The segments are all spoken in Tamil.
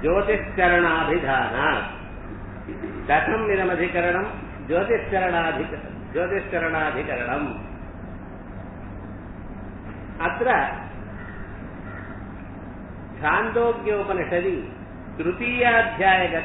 ज्योतिष्करणाभिधानात् कथम् इदमधिकरणम् ज्योतिष्करणाधिक ज्योतिष्करणाधिकरणम् अत्र छान्दोग्योपनिषदि तृतीयाध्यायगत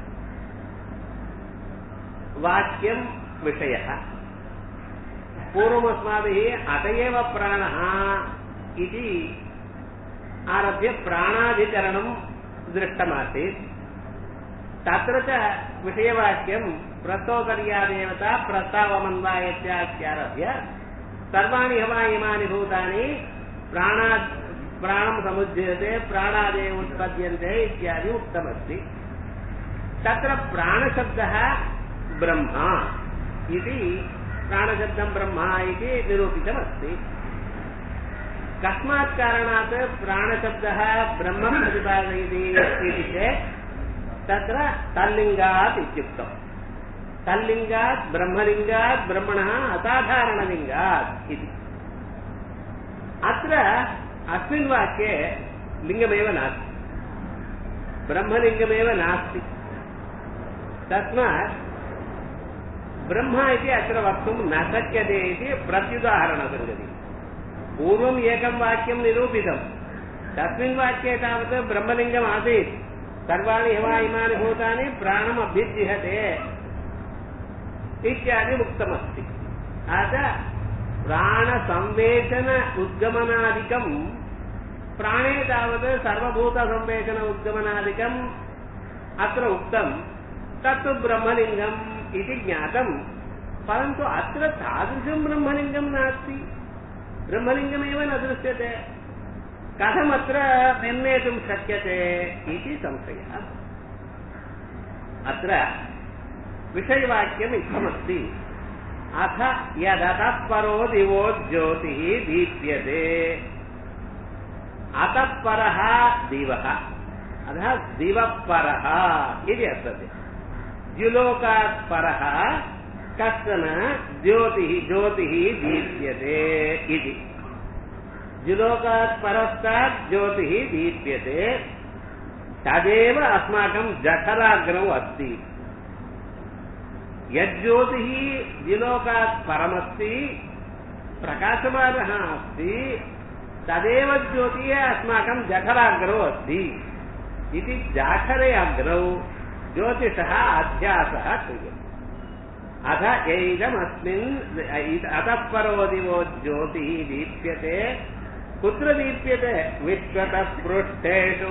वाक्यम् विषयः पूर्वमस्माभिः अत एव प्राणः इति आरभ्य प्राणाधिकरणम् दृष्टमासीत् तत्र च विषयवाक्यम् प्रस्तोतर्यादेवता प्रस्तावमन्वायत्याख्यारभ्य सर्वाणि हवा इमानि भूतानि प्राणा प्राणम् समुज्यते प्राणादेव उत्पद्यन्ते इत्यादि उक्तमस्ति तत्र प्राणशब्दः ब्रह्मा इति प्राणशब्दम् ब्रह्मा इति निरूपितमस्ति कस्मात् कारणात् प्राणशब्दः ब्रह्म प्रतिपादयति इति चेत् तत्र तल्लिङ्गात् इत्युक्तम् तल्लिङ्गात् ब्रह्मलिङ्गात् ब्रह्मणः असाधारणलिङ्गात् इति अत्र अस्मिन् वाक्ये लिङ्गमेव नास्ति ब्रह्मलिङ्गमेव नास्ति तस्मात् ब्रह्म इति अत्र वक्तुं न शक्यते इति प्रत्युदाहरणसङ्गति पूर्वम् एकं वाक्यं निरूपितम् तस्मिन् वाक्ये तावत् ब्रह्मलिङ्गम् आसीत् सर्वाणि हवा इमानि भूतानि प्राणम् अभ्युज्यते इत्यादि उक्तमस्ति अतः प्राणसंवेशन उद्गमनादिकम् प्राणे तावत् सर्वभूतसंवेशन उद्गमनादिकम् अत्र उक्तम् तत्तु ब्रह्मलिङ्गम् इति ज्ञातम् परन्तु अत्र तादृशम् ब्रह्मलिङ्गम् नास्ति ब्रह्मलिङ्गमेव न दृश्यते कथमत्र निर्णेतुं शक्यते इति संशयः अत्र विषयवाक्यम् इत्थमस्ति अथ यदतः परो दिवो ज्योतिः दीप्यते अतः परः दिवः अतः दिवः परः इति वर्तते द्युलोकात् परः कश्चन ज्योतिः ज्योतिः दीप्यते इति द्युलोकात् परस्तात् ज्योतिः दीप्यते तदेव अस्माकं जठराग्रौ अस्ति यज्ज्योतिः द्विलोकात् परमस्ति प्रकाशमानः अस्ति तदेव ज्योतिः अस्माकं जठराग्रौ अस्ति इति जाठरे अग्रौ ज्योतिषः अध्यासः क्रियते अथ एदमस्मिन् अतः परो दिवो ज्योतिः दीप्यते कुत्र दीप्यते विश्वतः पृष्ठेषु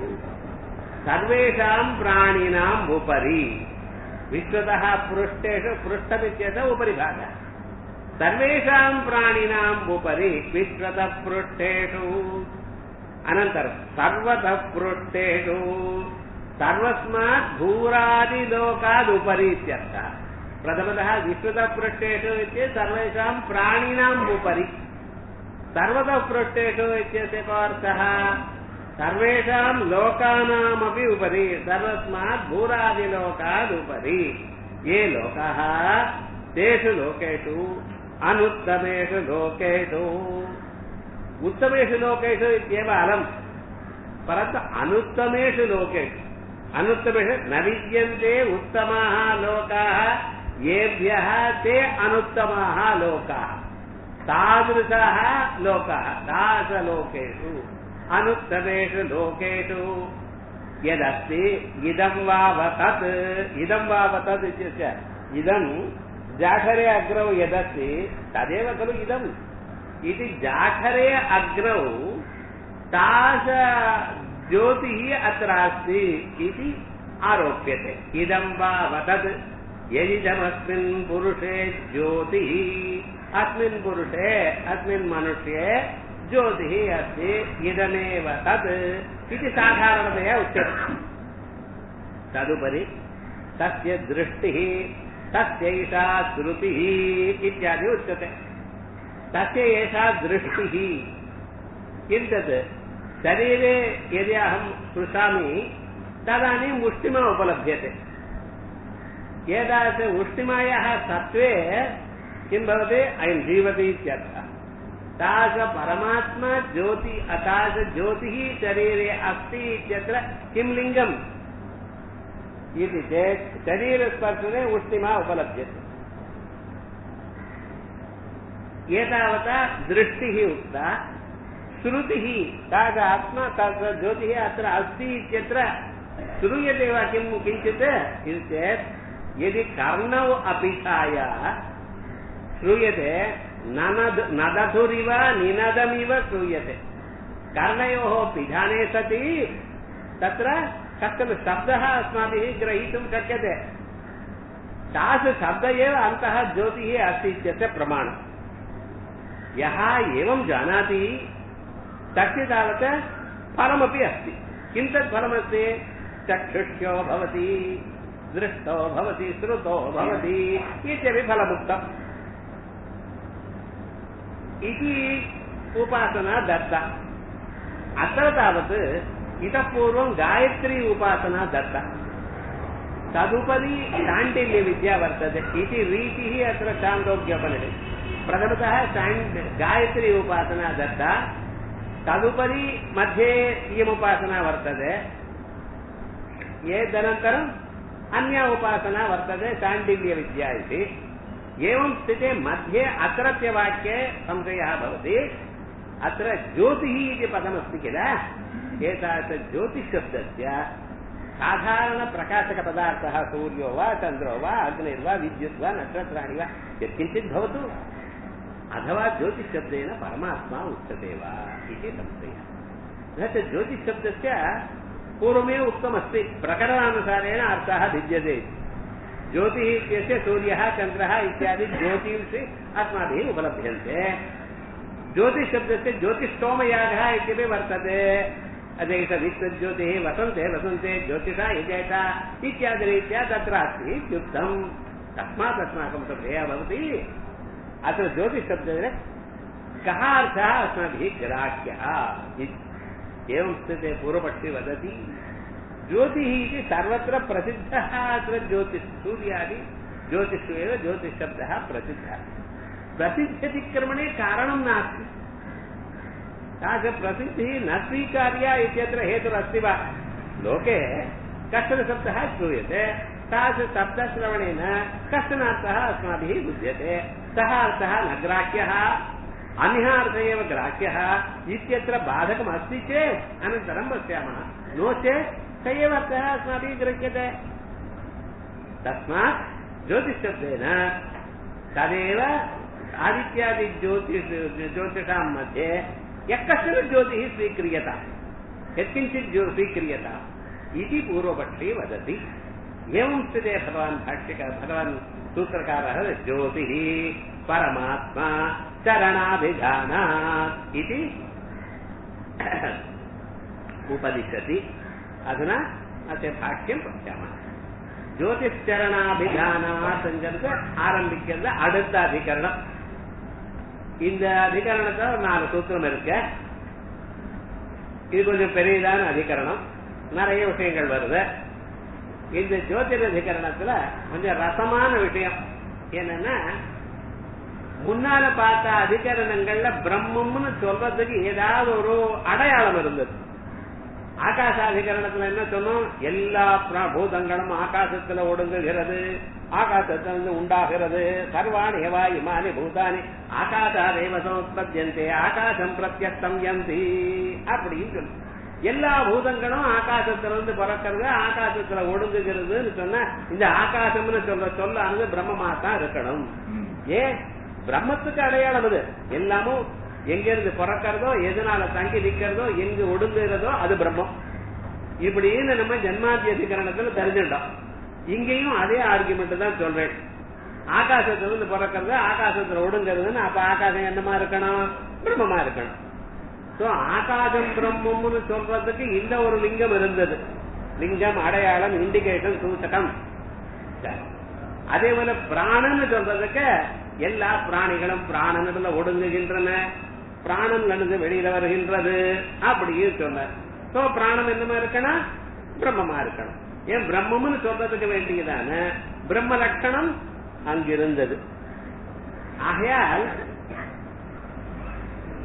सर्वेषां प्राणिनाम् उपरि विश्वतः पृष्ठेषु पृष्ठमित्येतः उपरि भागः सर्वेषां प्राणिनाम् उपरि विश्वतः पृष्ठेषु अनन्तरं सर्वतः पृष्ठेषु सर्वस्मात् भूरादिलोकादुपरि इत्यर्थः प्रथमतः विश्वतः पृष्ठेषु इत्येतत् सर्वेषां प्राणिनाम् उपरि सर्वतः पृष्ठेषु इत्यस्य को अर्थः सर्वेषां लोकानामपि उपरि सर्वस्मात् भूरादिलोकाद् उपरि ये लोकाः तेषु लोकेषु अनुत्तमेषु लोकेषु उत्तमेषु लोकेषु इत्येव अलम् परन्तु अनुत्तमेषु लोकेषु अनुत्तमेषु न विद्यन्ते उत्तमाः लोकाः येभ्यः ते अनुत्तमाः लोकाः तादृशाः लोकाः तादृशलोकेषु अनुत्तमेषु लोकेषु यदस्ति इदं वावतत् इदं वावतत् इत्यस्य इदं जाठरे अग्रौ यदस्ति तदेव खलु इदम् इति जाठरे अग्रौ तास ज्योतिः अत्र अस्ति इति आरोप्यते इदं वावतत् यदिदमस्मिन् पुरुषे ज्योतिः अस्मिन् पुरुषे अस्मिन् मनुष्ये ज्योतिः अस्ति इदमेव तत् इति साधारणतया उच्यते तदुपरि तस्य दृष्टिः तस्यैषा श्रुतिः इत्यादि उच्यते तस्य एषा दृष्टिः किं तत् शरीरे यदि अहं स्पृशामि तदानीं मुष्टिमा उपलभ्यते एतादृश उष्णिमायाः सत्त्वे किं भवति अयं जीवति इत्यर्थः तास परमात्मा ज्योति अतास ज्योतिः शरीरे अस्ति इत्यत्र किं लिङ्गम् इति चेत् शरीरस्पर्शने उष्णिमा उपलभ्यते एतावता दृष्टिः उक्ता श्रुतिः तास आत्मा तास ज्योतिः अत्र अस्ति इत्यत्र श्रूयते वा किं किञ्चित् इति चेत् यदि कर्णौ अपिधाय श्रूयते ननद नदधुरिव निनदमिव श्रूयते कर्णयोः पिधाने सति तत्र कश्चन शब्दः अस्माभिः ग्रहीतुं शक्यते तास शब्द एव अन्तः ज्योतिः अस्ति इत्यस्य प्रमाणम् यः एवं जानाति तस्य तावत् फलमपि अस्ति किं तत् फलमस्ति चक्षुष्यो भवति दृष्टो भवति श्रुतो भवति इत्यपि फलमुक्तम् इति उपासना दत्ता अत्र तावत् इतः पूर्वं गायत्री उपासना दत्ता तदुपरि शाण्डिल्यविद्या वर्तते इति रीतिः अत्र चान्दोग्योपनिषत् प्रथमतः शाण्ड गायत्री उपासना दत्ता तदुपरि मध्ये इयमुपासना वर्तते एतदनन्तरम् अन्या उपासना वर्तते शाण्डिल्यविद्या इति एवं स्थिते मध्ये अत्रत्य वाक्ये संशयः भवति अत्र ज्योतिः इति पदमस्ति किल एतादृश ज्योतिशब्दस्य साधारणप्रकाशकपदार्थः सूर्यो वा चन्द्रो वा अग्निर्वा विद्युत् वा नक्षत्राणि वा यत्किञ्चित् भवतु अथवा ज्योतिशब्देन परमात्मा उच्यते वा इति संशयः न च ज्योतिशब्दस्य पूर्वमेव उक्तमस्ति प्रकरणानुसारेण अर्थः भिद्यते ज्योतिः इत्यस्य सूर्यः चन्द्रः इत्यादि ज्योतिंषि अस्माभिः उपलभ्यन्ते ज्योतिशब्दस्य ज्योतिष्टोमयागः इत्यपि वर्तते अदेश विश्वज्योतिः वसन्ते वसन्ते ज्योतिषा यजेत इत्यादिरीत्या तत्र अस्ति इत्युक्तम् तस्मात् अस्माकं संशयः भवति अत्र ज्योतिशब्देन कः अर्थः अस्माभिः ग्राह्यः एवं स्थिते पूर्वपक्षे वदति ज्योतिः इति सर्वत्र प्रसिद्धः अत्र ज्योतिः सूर्यादि ज्योतिषु एव ज्योतिषशब्दः प्रसिद्धः प्रसिद्ध्यतिक्रमणे कारणं नास्ति तादृश प्रसिद्धिः न स्वीकार्या इत्यत्र हेतुरस्ति वा लोके कश्चन शब्दः श्रूयते तादृशशब्दश्रवणेन कश्चन अर्थः अस्माभिः बुध्यते सः अर्थः न ग्राह्यः अन्यः अर्थ एव ग्राह्यः इत्यत्र बाधकमस्ति चेत् अनन्तरं पश्यामः नो चेत् स एव अर्थः अस्माभिः गृह्यते तस्मात् ज्योतिषशब्देन तदेव आदित्यादि ज्योतिष ज्योतिषां मध्ये यः कश्चन ज्योतिः स्वीक्रियता यत्किञ्चित् ज्यो स्वीक्रियता इति पूर्वपक्षी वदति एवं स्थिते भगवान् भाष्यक भगवान् सूत्रकारः ज्योतिः परमात्मा चरणाभिधानात् इति उपदिशति अधुना अस्य भाष्यं पश्यामः ஜோதிஷ்சரணாபிதானாத்ங்கிறது ஆரம்பிக்கிறது அடுத்த அதிகரணம் இந்த அதிகரணத்துல ஒரு நாலு சூத்திரம் இருக்கு இது கொஞ்சம் பெரியதான அதிகரணம் நிறைய விஷயங்கள் வருது இந்த ஜோதிட அதிகரணத்துல கொஞ்சம் ரசமான விஷயம் என்னன்னா முன்னால பார்த்த அதிகரணங்கள்ல பிரம்மம்னு சொல்றதுக்கு ஏதாவது ஒரு அடையாளம் இருந்தது ஆகாசாதிகரணத்துல என்ன சொன்னோம் எல்லா பூதங்களும் ஆகாசத்துல ஒடுங்குகிறது ஆகாசத்திலிருந்து உண்டாகிறது சர்வாணி எவா இமானி பூதானி ஆகாசாதேவ சமுத்பத்தியந்தே ஆகாசம் பிரத்யஸ்தம் யந்தி அப்படின்னு சொல்லு எல்லா பூதங்களும் ஆகாசத்திலிருந்து பிறக்கிறது ஆகாசத்துல ஒடுங்குகிறதுன்னு சொன்ன இந்த ஆகாசம்னு சொல்ற சொல்லானது பிரம்மமா தான் இருக்கணும் ஏன் பிரம்மத்துக்கு அடையாளம் இது எல்லாமும் எங்க இருந்து பிறக்கிறதோ எதனால தங்கி நிக்கிறதோ எங்கு ஒடுங்குகிறதோ அது பிரம்மம் இப்படின்னு நம்ம ஜன்மாதி அதிகரணத்துல தெரிஞ்சுட்டோம் இங்கேயும் அதே ஆர்குமெண்ட் தான் சொல்றேன் ஆகாசத்துல இருந்து பிறக்கிறது ஆகாசத்துல ஒடுங்கிறதுன்னு அப்ப ஆகாசம் என்னமா இருக்கணும் பிரம்மமா இருக்கணும் சோ ஆகாசம் பிரம்மம்னு சொல்றதுக்கு இந்த ஒரு லிங்கம் இருந்தது லிங்கம் அடையாளம் இண்டிகேஷன் சூச்சகம் அதே போல பிராணன்னு சொல்றதுக்கு எல்லா பிராணிகளும் பிராணனிடத்துல ஒடுங்குகின்றன பிராணம் நடந்து வெளியில வருகின்றது அப்படின்னு சொன்னார் சோ பிராணம் என்னமா இருக்கணும் பிரம்மமா இருக்கணும் ஏன் பிரம்மம்னு சொல்றதுக்கு வேண்டியதான பிரம்ம லட்சணம் அங்கிருந்தது ஆகையால்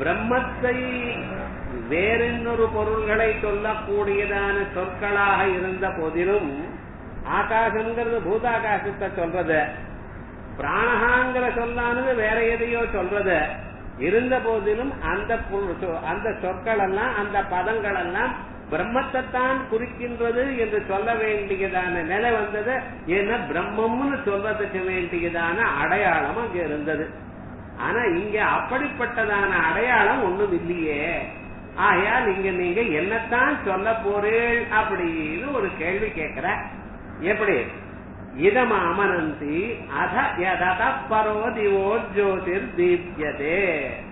பிரம்மத்தை வேறென்னொரு பொருள்களை சொல்லக்கூடியதான சொற்களாக இருந்த போதிலும் ஆகாசம்ங்கிறது பூதாகாசத்தை சொல்றது பிராணகாங்கிற சொல்லானது வேற எதையோ சொல்றது இருந்த போதிலும் அந்த பொருள் அந்த சொற்கள் எல்லாம் அந்த பதங்கள் எல்லாம் பிரம்மத்தைத்தான் குறிக்கின்றது என்று சொல்ல வேண்டியதான நிலை வந்தது ஏன்னா பிரம்மம்னு சொல்றதுக்கு வேண்டியதான அடையாளம் அங்க இருந்தது ஆனா இங்க அப்படிப்பட்டதான அடையாளம் ஒண்ணும் இல்லையே ஆகையால் இங்க நீங்க என்னத்தான் சொல்ல போறீள் அப்படின்னு ஒரு கேள்வி கேட்கிற எப்படி இதம் அமனந்தி அத யதத பரோ திவோ ஜோதிர் தீப்யதே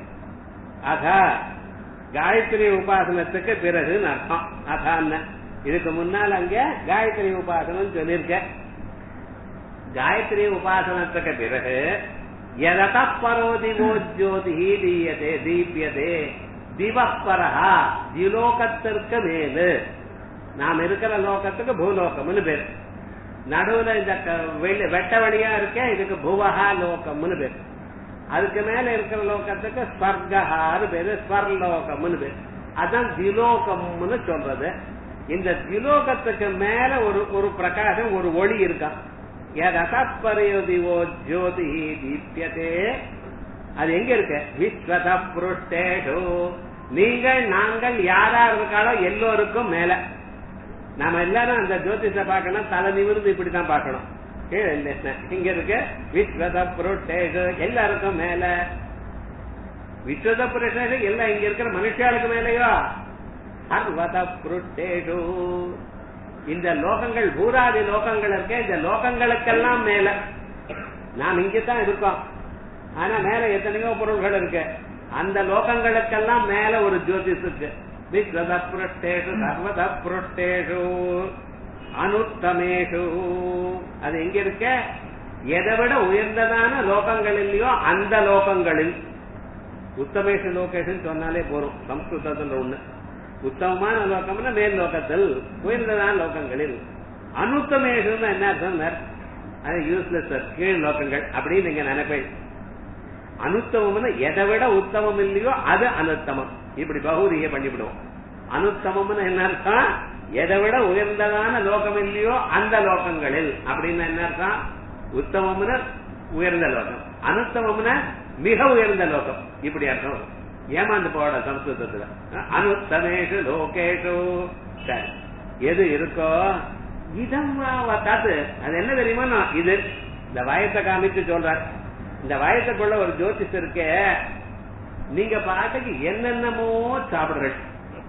அத காயத்ரி உபாசனத்துக்கு பிறகு அர்த்தம் அதான் இதுக்கு முன்னால் அங்க காயத்ரி உபாசனம் சொல்லியிருக்க காயத்ரி உபாசனத்துக்கு பிறகு எதத பரோ திவோ ஜோதி தீயதே தீபியதே திவப்பரஹா திலோகத்திற்கு மேலு நாம் இருக்கிற லோகத்துக்கு பூலோகம்னு பேர் நடுவுல இந்த வெட்ட வழியா இருக்க இதுக்கு புவஹா லோகம்னு பேர் அதுக்கு மேல இருக்கிற லோகத்துக்கு ஸ்வர்கஹான்னு பேரு ஸ்வர்லோகம்னு பேர் அதான் திலோகம்னு சொல்றது இந்த திலோகத்துக்கு மேல ஒரு ஒரு பிரகாசம் ஒரு ஒளி இருக்கான் எதப்பரியோதிவோ ஜோதி தீப்யதே அது எங்க இருக்கு விஸ்வத புருஷ்டேஷு நீங்கள் நாங்கள் யாரா இருக்காளோ எல்லோருக்கும் மேல நாம எல்லாரும் அந்த ஜோதிஷ பார்க்கணும் தலை நிமிர்ந்து இப்படிதான் பார்க்கணும் கீழே இல்ல இங்க இருக்கு விஸ்வத புருஷேஷு எல்லாருக்கும் மேல விஸ்வத புருஷேஷு எல்லாம் இங்க இருக்கிற மனுஷாளுக்கு மேலேயோ சர்வத புருஷேஷு இந்த லோகங்கள் பூராதி லோகங்கள் இருக்க இந்த லோகங்களுக்கெல்லாம் மேல நாம் இங்கதான் இருக்கோம் ஆனா மேல எத்தனையோ பொருள்கள் இருக்கு அந்த லோகங்களுக்கெல்லாம் மேல ஒரு ஜோதிஷ் இருக்கு விஸ்வத புருஷ்டேஷு சர்வத புருஷ்டேஷு அனுத்தமேஷு அது எங்க இருக்க எதை விட உயர்ந்ததான லோகங்கள் இல்லையோ அந்த லோகங்களில் உத்தமேஷு லோகேஷன் சொன்னாலே போறோம் சம்ஸ்கிருதத்துல ஒண்ணு உத்தமமான லோகம்னா மேல் லோகத்தில் உயர்ந்ததான லோகங்களில் அனுத்தமேஷுன்னு என்ன அர்த்தம் அது யூஸ்லெஸ் கீழ் லோகங்கள் அப்படின்னு நீங்க நினைப்பேன் அனுத்தமம்னு எதை விட உத்தமம் இல்லையோ அது அனுத்தமம் இப்படி பகுதியை பண்ணிவிடுவோம் அனுத்தமம்னு என்ன அர்த்தம் எதை விட உயர்ந்ததான லோகம் இல்லையோ அந்த லோகங்களில் அப்படின்னு என்ன அர்த்தம் உத்தமம்னு உயர்ந்த லோகம் அனுத்தமம்னு மிக உயர்ந்த லோகம் இப்படி அர்த்தம் ஏமாந்து போட சம்ஸ்கிருதத்துல அனுத்தமேஷு லோகேஷு சரி எது இருக்கோ இதம் தது அது என்ன தெரியுமா இது இந்த வயத்தை காமிச்சு சொல்றார் இந்த வயத்துக்குள்ள ஒரு ஜோதிஷ் இருக்க நீங்க பாட்டுக்கு என்னென்னமோ சாப்பிடுறீங்க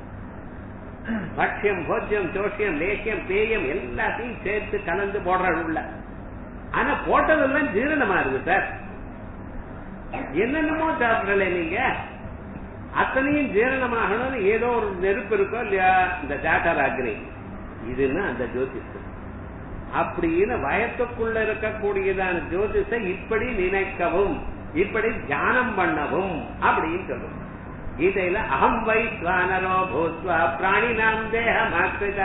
பட்சியம் போஜ்யம் ஜோஷியம் லேக்கியம் பேயம் எல்லாத்தையும் சேர்த்து கலந்து போடுற உள்ள ஆனா போட்டதெல்லாம் ஜீரணமா இருக்கு சார் என்னென்னமோ சாப்பிடல நீங்க அத்தனையும் ஜீரணமாகணும்னு ஏதோ ஒரு நெருப்பு இருக்கோ இல்லையா இந்த ஜாட்டர் அக்னி இதுன்னு அந்த ஜோதிஷ் அப்படின்னு வயத்துக்குள்ள இருக்கக்கூடியதான ஜோதிஷ இப்படி நினைக்கவும் இப்படி தியானம் பண்ணவும் அப்படின்னு சொல்லுவோம் கீதையில அகம் வைஸ்வானரோ பூத்வா பிராணினாம் தேகமாக்கிருதா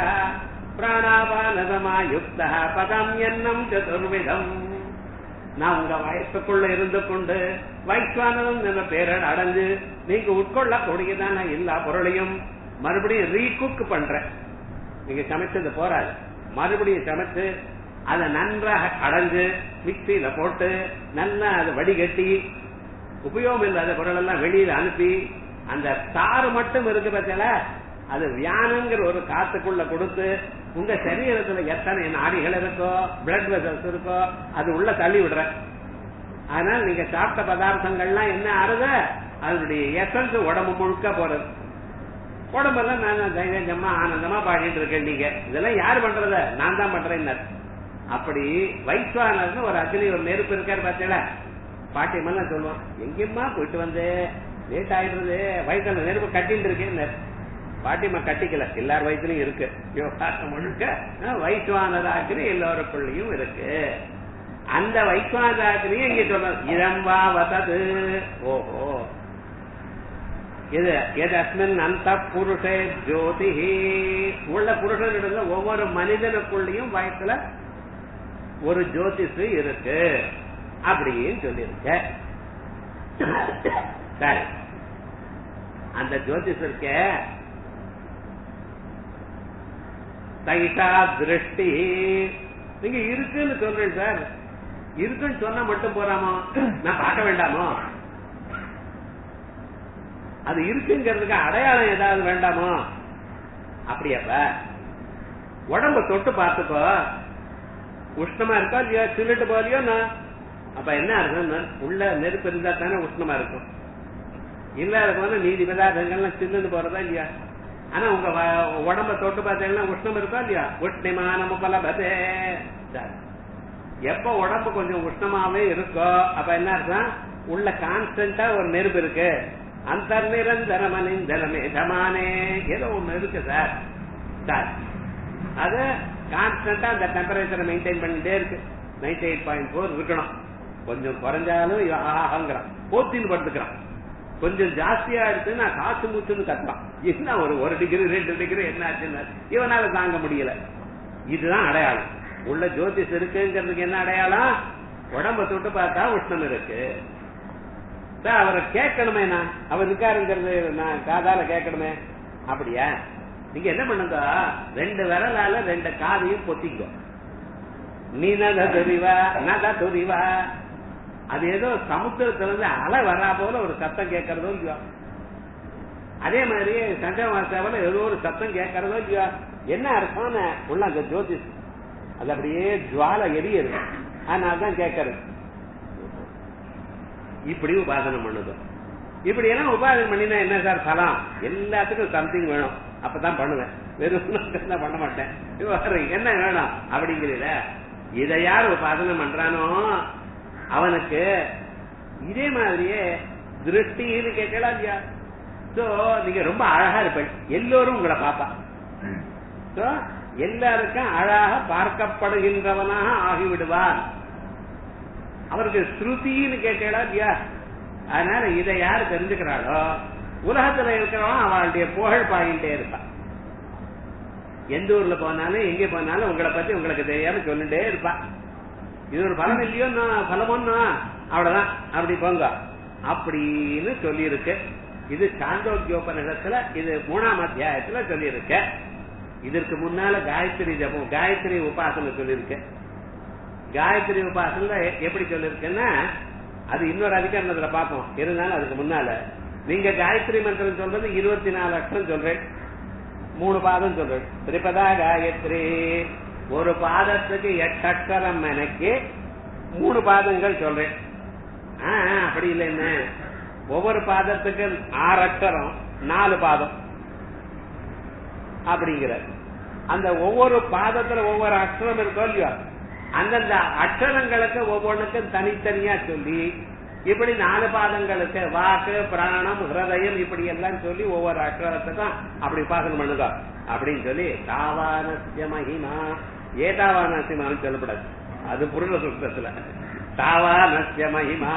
பிராணாபானதமாயுக்தா பதம் என்னம் சதுர்விதம் நான் உங்க வயசுக்குள்ள இருந்து கொண்டு வைஸ்வானரம் என்ற பேரல் அடைஞ்சு நீங்க உட்கொள்ளக்கூடியதான எல்லா பொருளையும் மறுபடியும் ரீகுக் பண்றேன் நீங்க சமைச்சது போறாது மறுபடியும் சமைச்சு அதை நன்றாக கடைஞ்சு மிக்சியில போட்டு நல்லா அதை வடிகட்டி உபயோகம் இல்லாத பொருள் எல்லாம் வெளியில அனுப்பி அந்த தாறு மட்டும் இருக்கு பத்தில அது வியானங்கிற ஒரு காத்துக்குள்ள கொடுத்து உங்க சரீரத்துல எத்தனை நாடிகள் இருக்கோ பிளட் வெசல்ஸ் இருக்கோ அது உள்ள தள்ளி விடுற அதனால நீங்க சாப்பிட்ட பதார்த்தங்கள்லாம் என்ன ஆறுது அதனுடைய எசன்ஸ் உடம்பு முழுக்க போறது உடம்பெல்லாம் நான் தைரியமா ஆனந்தமா பாடிட்டு இருக்கேன் நீங்க இதெல்லாம் யாரு பண்றத நான் தான் பண்றேன் அப்படி வைஸ்வானர்னு ஒரு அக்னி ஒரு நெருப்பு இருக்காரு பார்த்தீங்களா பாட்டியமெல்லாம் சொல்லுவோம் எங்கேம்மா போயிட்டு வந்து லேட் ஆயிடுறது வயிற்றுல நெருப்பு கட்டிட்டு இருக்கேன் பாட்டியம்மா கட்டிக்கல எல்லார் வயிற்றுலயும் இருக்கு யோகாசம் முழுக்க வைஸ்வானதாக்கினி எல்லோருக்குள்ளயும் இருக்கு அந்த வைஸ்வானதாக்கினியும் இங்க சொல்றோம் இதம்பா வதது ஓஹோ எது எது அஸ்மின் அந்த புருஷே ஜோதி உள்ள புருஷனிடத்துல ஒவ்வொரு மனிதனுக்குள்ளயும் வயசுல ஒரு ஜோதிஷு இருக்கு அப்படின்னு சொல்லியிருக்க சரி அந்த ஜோதிஷ் இருக்க தைஷா திருஷ்டி நீங்க இருக்குன்னு சொல்றேன் சார் இருக்குன்னு சொன்னா மட்டும் போறாமோ நான் பார்க்க வேண்டாமோ அது இருக்குங்கிறதுக்கு அடையாளம் ஏதாவது வேண்டாமோ அப்படியாப்ப உடம்ப தொட்டு பார்த்துக்கோ உஷ்ணமா இருக்கா இல்லையா சில்லுட்டு போலியோ நான் அப்ப என்ன அர்த்தம் உள்ள நெருப்பு இருந்தா தானே உஷ்ணமா இருக்கும் இல்லாத போது நீதி பதார்த்தங்கள்லாம் சில்லுன்னு போறதா இல்லையா ஆனா உங்க வ- உடம்ப தொட்டு பார்த்தீங்கன்னா உஷ்ணம் இருக்கா இல்லையா உஷ்ணிமான பலபதே சரி. எப்ப உடம்பு கொஞ்சம் உஷ்ணமாவே இருக்கோ அப்ப என்ன அர்த்தம் உள்ள கான்ஸ்டன்டா ஒரு நெருப்பு இருக்கு அந்த நிரந்தரமனிந்தனமே தமானே ஏதோ ஒண்ணு இருக்கு சார் சார் அது கான்ஸ்டன்டா அந்த டெம்பரேச்சரை மெயின்டைன் பண்ணிட்டே இருக்கு நைன்டி எயிட் பாயிண்ட் ஃபோர் இருக்கணும் கொஞ்சம் குறைஞ்சாலும் இவன் ஆஹாங்கிறான் போத்தின்னு படுத்துக்கிறான் கொஞ்சம் ஜாஸ்தியா எடுத்து நான் காசு மூச்சுன்னு கத்துறான் என்ன ஒரு ஒரு டிகிரி ரெண்டு டிகிரி என்ன ஆச்சுன்னு இவனால தாங்க முடியல இதுதான் அடையாளம் உள்ள ஜோதிஷ் இருக்குங்கிறதுக்கு என்ன அடையாளம் உடம்ப தொட்டு பார்த்தா உஷ்ணம் இருக்கு சார் அவரை கேட்கணுமே நான் அவர் இருக்காருங்கிறது நான் காதால கேட்கணுமே அப்படியா நீங்க என்ன பண்ணுங்க ரெண்டு விரலால ரெண்டு காதையும் பொத்திக்கோ நீ நத துரிவா நத துரிவா அது ஏதோ சமுத்திரத்துல இருந்து அலை வரா போல ஒரு சத்தம் கேட்கறதோ இல்லையோ அதே மாதிரி சங்கமாசாவில் ஏதோ ஒரு சத்தம் கேட்கறதோ இல்லையோ என்ன அர்த்தம்னு உள்ள அந்த ஜோதிஷ் அது அப்படியே ஜுவால எரியுது அதனால தான் கேட்கறது இப்படி உபாசனம் பண்ணுது இப்படி எல்லாம் உபாசனம் பண்ணினா என்ன சார் பலம் எல்லாத்துக்கும் சம்திங் வேணும் அப்பதான் பண்ணுவேன் வெறும் தான் பண்ண மாட்டேன் விவகாரம் என்ன வேணும் அப்படிங்கிறத இதை யார் உபாசனம் பண்றானோ அவனுக்கு இதே மாதிரியே திருஷ்டின்னு கேட்கலாம் இல்லையா சோ நீங்க ரொம்ப அழகா இருப்பீங்க எல்லோரும் உங்களை பாப்பா சோ எல்லாருக்கும் அழகாக பார்க்கப்படுகின்றவனாக ஆகிவிடுவான் அவருக்கு ஸ்ருதின்னு கேட்டா இல்லையா அதனால இதை யார் தெரிஞ்சுக்கிறாளோ உலகத்துல இருக்கிறவன் அவளுடைய புகழ் பாடிட்டே இருப்பான் எந்த ஊர்ல போனாலும் எங்க போனாலும் உங்களை பத்தி உங்களுக்கு தெரியாம சொல்லிட்டே இருப்பான் இது ஒரு பலம் இல்லையோ பலமோன்னா அவ்வளவுதான் அப்படி போங்க அப்படின்னு சொல்லியிருக்கு இது சாந்தோக்கியோபனிடத்துல இது மூணாம் அத்தியாயத்துல சொல்லியிருக்க இதற்கு முன்னால காயத்ரி ஜபம் காயத்ரி உபாசனை சொல்லியிருக்க காயத்ரி உபாசனை எப்படி சொல்லிருக்கேன்னா அது இன்னொரு அதிகாரத்துல பார்ப்போம் இருந்தாலும் அதுக்கு முன்னால நீங்க காயத்ரி மந்திரம் சொல்றது இருபத்தி நாலு அக்ஷரம் சொல்றேன் மூணு பாதம் சொல்றேன் திரிபதா காயத்ரி ஒரு பாதத்துக்கு எட்டு அக்ஷரம் எனக்கு மூணு பாதங்கள் சொல்றேன் ஆ, ஆ, அப்படி இல்லை என்ன ஒவ்வொரு பாதத்துக்கு ஆறு அக்ஷரம் நாலு பாதம் அப்படிங்கிற அந்த ஒவ்வொரு பாதத்துல ஒவ்வொரு அக்ஷரம் இருக்கோ இல்லையோ அந்தந்த அக்ஷரங்களுக்கு ஒவ்வொன்றுக்கும் தனித்தனியா சொல்லி இப்படி நாலு பாதங்களுக்கு வாக்கு பிராணம் ஹிருதயம் இப்படி எல்லாம் சொல்லி ஒவ்வொரு அக்ஷரத்துக்கும் அப்படி உபாசனம் பண்ணுங்க அப்படின்னு சொல்லி தாவானசிய மகிமா ஏதாவானசியமானு சொல்லப்படாது அது புருஷ சுத்தத்துல தாவானசிய மகிமா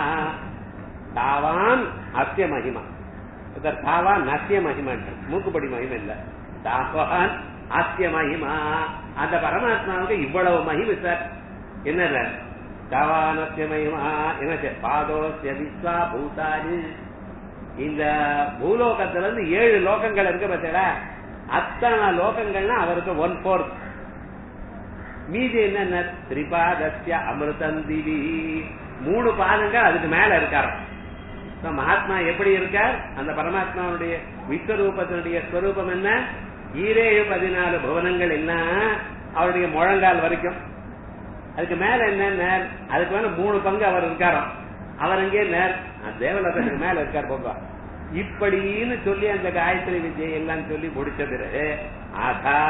தாவான் அத்திய மகிமா இதர் தாவான் நசிய மகிமா மூக்குப்படி மகிமை இல்ல தாவான் அத்திய மகிமா அந்த பரமாத்மாவுக்கு இவ்வளவு மகிமை சார் என்ன தாவானத்திய மகிமா என்ன பாதோசிய விஸ்வா பூதானி இந்த பூலோகத்துல இருந்து ஏழு லோகங்கள் இருக்கு பார்த்தா அத்தனை லோகங்கள்னா அவருக்கு ஒன் போர்த் மீதி என்ன திரிபாதஸ்ய அமிர்தம் திவி மூணு பாதங்கள் அதுக்கு மேல இருக்காராம் இப்ப மகாத்மா எப்படி இருக்கார் அந்த பரமாத்மாவுடைய விஸ்வரூபத்தினுடைய ஸ்வரூபம் என்ன ஈரேழு பதினாலு புவனங்கள் என்ன அவருடைய முழங்கால் வரைக்கும் அதுக்கு மேல என்ன நேர் அதுக்கு மேல மூணு பங்கு அவர் இருக்காராம் அவர் அங்கே நேர் தேவலோகத்துக்கு மேல இருக்கார் போங்க இப்படின்னு சொல்லி அந்த காயத்ரி வித்யை எல்லாம் சொல்லி முடிச்ச பிறகு ஆகா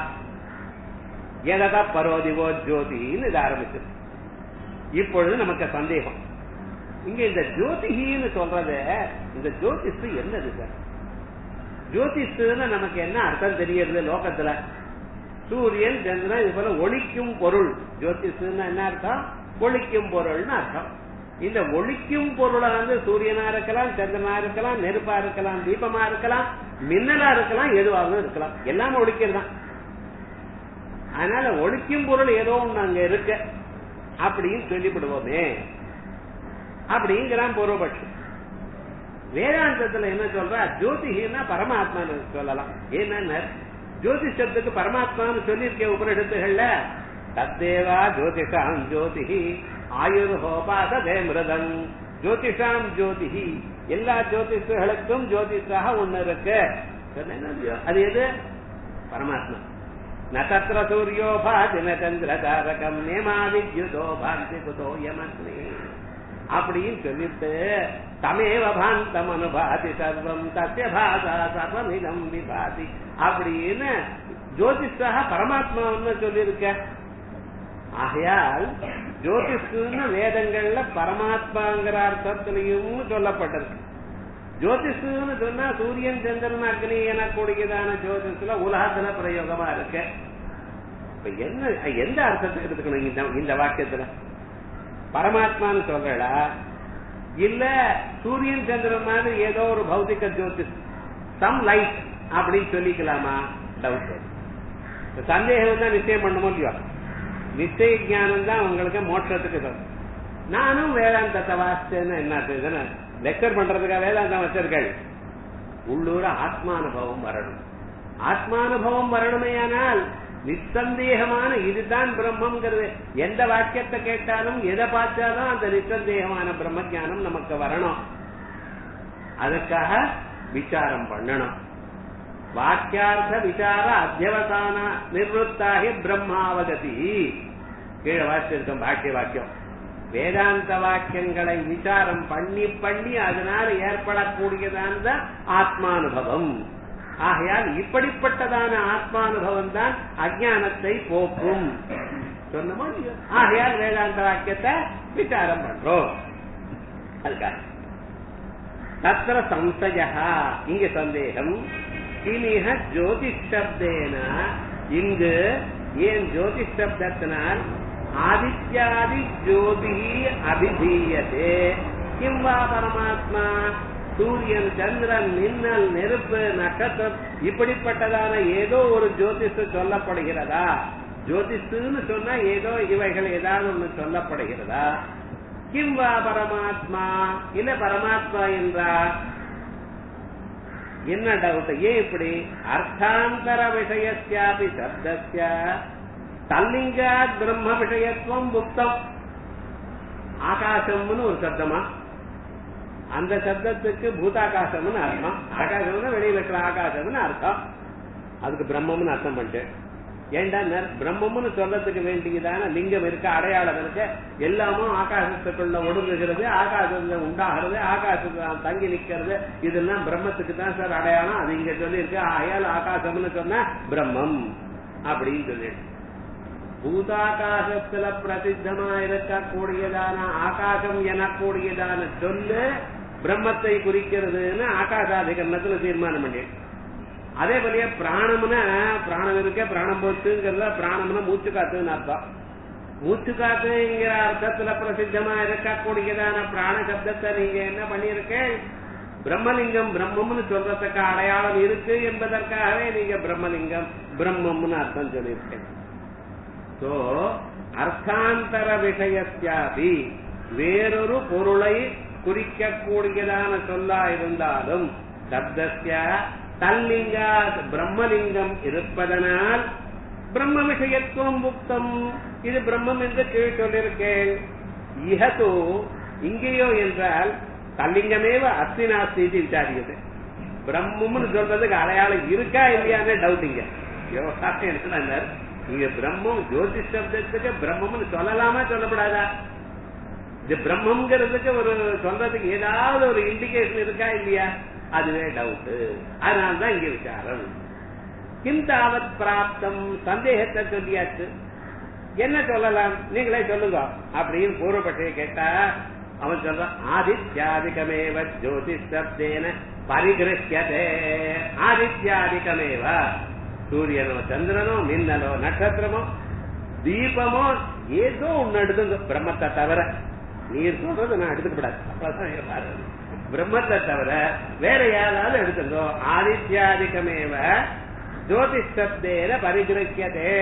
எதா பரோதிவோ ஜோதின்னு இது ஆரம்பிச்சது இப்பொழுது நமக்கு சந்தேகம் இங்க இந்த ஜோதிகின்னு சொல்றது இந்த ஜோதிஷ் என்னது சார் ஜோதிஷ்னு நமக்கு என்ன அர்த்தம் தெரியறது லோகத்துல சூரியன் சந்திரன் இது போல ஒளிக்கும் பொருள் ஜோதிஷ்னா என்ன அர்த்தம் ஒளிக்கும் பொருள்னு அர்த்தம் இந்த ஒளிக்கும் பொருளை வந்து சூரியனா இருக்கலாம் சந்திரனா இருக்கலாம் நெருப்பா இருக்கலாம் தீபமா இருக்கலாம் மின்னலா இருக்கலாம் எதுவாகவும் இருக்கலாம் எல்லாமே ஒழிக்கிறது தான் அதனால ஒழிக்கும் பொருள் ஏதோ ஒண்ணு அங்க இருக்கு அப்படின்னு சொல்லிவிடுவோமே அப்படிங்கிறான் பூர்வபட்சம் வேதாந்தத்துல என்ன சொல்றா ஜோதிஹின்னா பரமாத்மான்னு சொல்லலாம் ஏன்னா ஜோதிஷத்துக்கு பரமாத்மான்னு சொல்லியிருக்கேன் உபனிஷத்துகள்ல தத்தேவா ஜோதிஷாம் ஜோதிஹி ஆயுர்ஹோபாதே மிருதம் ஜோதிஷாம் ஜோதிஹி எல்லா ஜோதிஷர்களுக்கும் ஜோதிஷாக ஒண்ணு இருக்கு அது எது பரமாத்மா ந தத்திர சூரியோ பாதி ந சந்திர தாரகம் நேமா வித்யுதோ பாந்தி குதோ யமஸ்மி அப்படின்னு சொல்லிட்டு தமேவ பாந்தம் அனுபாதி சர்வம் தத்திய பாசா சர்வமிதம் விபாதி அப்படின்னு ஜோதிஷா பரமாத்மான்னு சொல்லியிருக்க ஆகையால் ஜோதிஷுன்னு வேதங்கள்ல பரமாத்மாங்கிற அர்த்தத்திலையும் சொல்லப்பட்டிருக்கு ஜோதிஷுன்னு சொன்னா சூரியன் சந்திரன் அக்னி எனக்கூடியதான ஜோதிஷத்துல உலகத்துல பிரயோகமா இருக்கு இப்ப என்ன எந்த அர்த்தத்தை எடுத்துக்கணும் இந்த இந்த வாக்கியத்துல பரமாத்மான்னு சொல்றா இல்ல சூரியன் சந்திரன் மாதிரி ஏதோ ஒரு பௌத்திக ஜோதிஷ் சம் லைட் அப்படின்னு சொல்லிக்கலாமா டவுட் சந்தேகம் தான் நிச்சயம் பண்ணுமோ இல்லையோ நிச்சய ஜானம் தான் உங்களுக்கு மோட்சத்துக்கு தரும் நானும் வேதாந்தத்தை வாசிச்சேன்னு என்ன லெக்சர் பண்றதுக்காக வேதாந்தம் வச்சிருக்கள் உள்ளூர ஆத்மானுபவம் வரணும் ஆத்மானுபவம் வரணுமேயானால் நிசந்தேகமான இதுதான் பிரம்மங்கிறது எந்த வாக்கியத்தை கேட்டாலும் எதை பார்த்தாலும் அந்த நிசந்தேகமான பிரம்ம ஜானம் நமக்கு வரணும் அதுக்காக விசாரம் பண்ணணும் வாக்கியார்த்த விசார அத்தியவசான நிர்வத்தாகி பிரம்மாவகதி கீழே வாசிச்சிருக்கோம் பாக்கிய வாக்கியம் வேதாந்த வாக்கியங்களை விசாரம் பண்ணி பண்ணி அதனால ஏற்படக்கூடியதான ஆத்மானுபவம் ஆகையால் இப்படிப்பட்டதான ஆத்மானுபவம் தான் அஜானத்தை போக்கும் சொன்னமோ ஆகையால் வேதாந்த வாக்கியத்தை விசாரம் பண்றோம் அதுக்காக தத்திர சம்சயா இங்க சந்தேகம் கிமிக ஜோதிஷ் சப்தேன இங்கு ஏன் ஜோதிஷ் சப்தத்தினால் ஆதித்யாதி ஜோதி அபிதீயதே கிம் வா பரமாத்மா சூரியன் சந்திரன் மின்னல் நெருப்பு நட்சத்திரம் இப்படிப்பட்டதான ஏதோ ஒரு ஜோதிஷு சொல்லப்படுகிறதா ஜோதிஷுன்னு சொன்னா ஏதோ இவைகள் ஏதாவது ஒண்ணு சொல்லப்படுகிறதா கிம் வா பரமாத்மா இல்ல பரமாத்மா என்றா என்ன டவுட் ஏன் இப்படி அர்த்தாந்தர விஷயஸ்யாபி சப்தஸ்ய தல்லிங்கா பிரம்ம விஷயத்துவம் புக்தம் ஆகாசம்னு ஒரு சப்தமா அந்த சப்தத்துக்கு பூதாகாசம்னு அர்த்தம் ஆகாசம்னா வெளியில இருக்கிற ஆகாசம்னு அர்த்தம் அதுக்கு பிரம்மம்னு அர்த்தம் பண்ணிட்டு ஏண்டா பிரம்மம்னு சொல்றதுக்கு வேண்டியதான லிங்கம் இருக்கு அடையாளம் இருக்கு எல்லாமும் ஆகாசத்துக்குள்ள ஒடுங்குகிறது ஆகாசத்துல உண்டாகிறது ஆகாசத்துல தங்கி நிக்கிறது இதெல்லாம் பிரம்மத்துக்கு தான் சார் அடையாளம் அது இங்க சொல்லி இருக்கு ஆயால் ஆகாசம்னு சொன்னா பிரம்மம் அப்படின்னு சொல்லிட்டு பூதாகாசத்துல பிரசித்தமா இருக்கக்கூடியதான ஆகாசம் எனக்கூடியதான சொல்லு பிரம்மத்தை குறிக்கிறதுன்னு ஆகாசாதிகரணத்துல தீர்மானம் பண்ணி அதே போலயே பிராணம்னா பிராணம் இருக்க பிராணம் போச்சுங்கிறத பிராணம்னா மூச்சு காத்துன்னு அர்த்தம் மூச்சு காத்துங்கிற அர்த்தத்துல பிரசித்தமா இருக்கக்கூடியதான பிராண சப்தத்தை நீங்க என்ன பண்ணிருக்கேன் பிரம்மலிங்கம் பிரம்மம்னு சொல்றதுக்கு அடையாளம் இருக்கு என்பதற்காகவே நீங்க பிரம்மலிங்கம் பிரம்மம்னு அர்த்தம் சொல்லியிருக்கேன் சோ அர்த்தாந்தர விஷயத்தியாபி வேறொரு பொருளை குறிக்கக்கூடியதான சொல்லா இருந்தாலும் சப்தஸ்ய தல்லிங்கா பிரம்மலிங்கம் இருப்பதனால் பிரம்ம விஷயத்துவம் புக்தம் இது பிரம்மம் என்று கீழ் சொல்லியிருக்கேன் இஹதோ இங்கேயோ என்றால் தல்லிங்கமேவ அஸ்தி நாஸ்தி இது விசாரிக்குது பிரம்மம்னு சொல்றதுக்கு அடையாளம் இருக்கா இல்லையான்னு டவுட் இங்க என்ன இங்க பிரம்மம் ஜோதிஷ் சப்தத்துக்கு பிரம்மம்னு சொல்லலாமா சொல்லப்படாதா இது பிரம்மங்கிறதுக்கு ஒரு சொல்றதுக்கு ஏதாவது ஒரு இண்டிகேஷன் இருக்கா இல்லையா அதுவே டவுட் அதனால்தான் இங்க விசாரம் கிந்தாவத் பிராப்தம் சந்தேகத்தை சொல்லியாச்சு என்ன சொல்லலாம் நீங்களே சொல்லுங்க அப்படின்னு பூர்வப்பட்டையை கேட்டா அவன் சொல்றான் ஆதித்யாதிகமேவ ஜோதிஷ் சப்தேன பரிகிருஷ்யதே ஆதித்யாதிகமேவ சூரியனோ சந்திரனோ மின்னலோ நட்சத்திரமோ தீபமோ ஏதோ ஒண்ணு எடுத்துங்க பிரம்மத்தை தவிர நீர் சொல்றது நான் எடுத்துக்கூடாது அவ்வளவுதான் பிரம்மத்தை தவிர வேற யாராவது எடுத்துங்கோ ஆதித்யாதிகமேவ ஜோதிஷப்தேன பரிகிரக்கியதே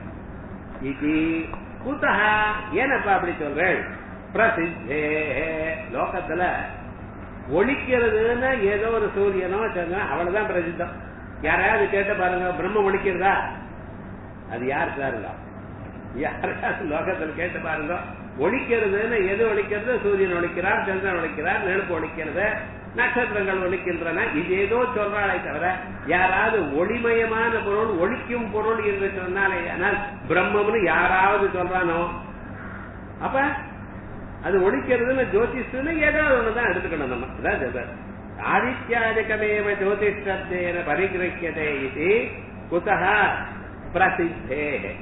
இது குதா ஏனப்பா அப்படி சொல்றேன் பிரசித்தே லோகத்துல ஒழிக்கிறதுன்னா ஏதோ ஒரு சூரியனோ சந்திரனோ அவ்வளவுதான் பிரசித்தம் யாராவது கேட்டு பாருங்க பிரம்மம் ஒழிக்கிறதா அது யார் சாருங்க யாராவது லோகத்துல கேட்டு பாருங்க ஒழிக்கிறதுன்னு எது ஒழிக்கிறது சூரியன் ஒழிக்கிறார் சந்திரன் ஒழிக்கிறார் நெருப்பு ஒழிக்கிறது நட்சத்திரங்கள் ஒழிக்கின்றன இது ஏதோ சொல்றாளே தவிர யாராவது ஒளிமயமான பொருள் ஒழிக்கும் பொருள் என்று சொன்னாலே ஆனால் பிரம்மம்னு யாராவது சொல்றானோ அப்ப அது ஒழிக்கிறதுன்னு ஜோதிஷன்னு ஏதாவது ஒண்ணுதான் எடுத்துக்கணும் நம்ம அதான் சொல்றாரு. ஆதித்யாதிகமேவ ஜோதிஷத்தேன பரிகிரக்கியதே இது குதः பிரசித்தே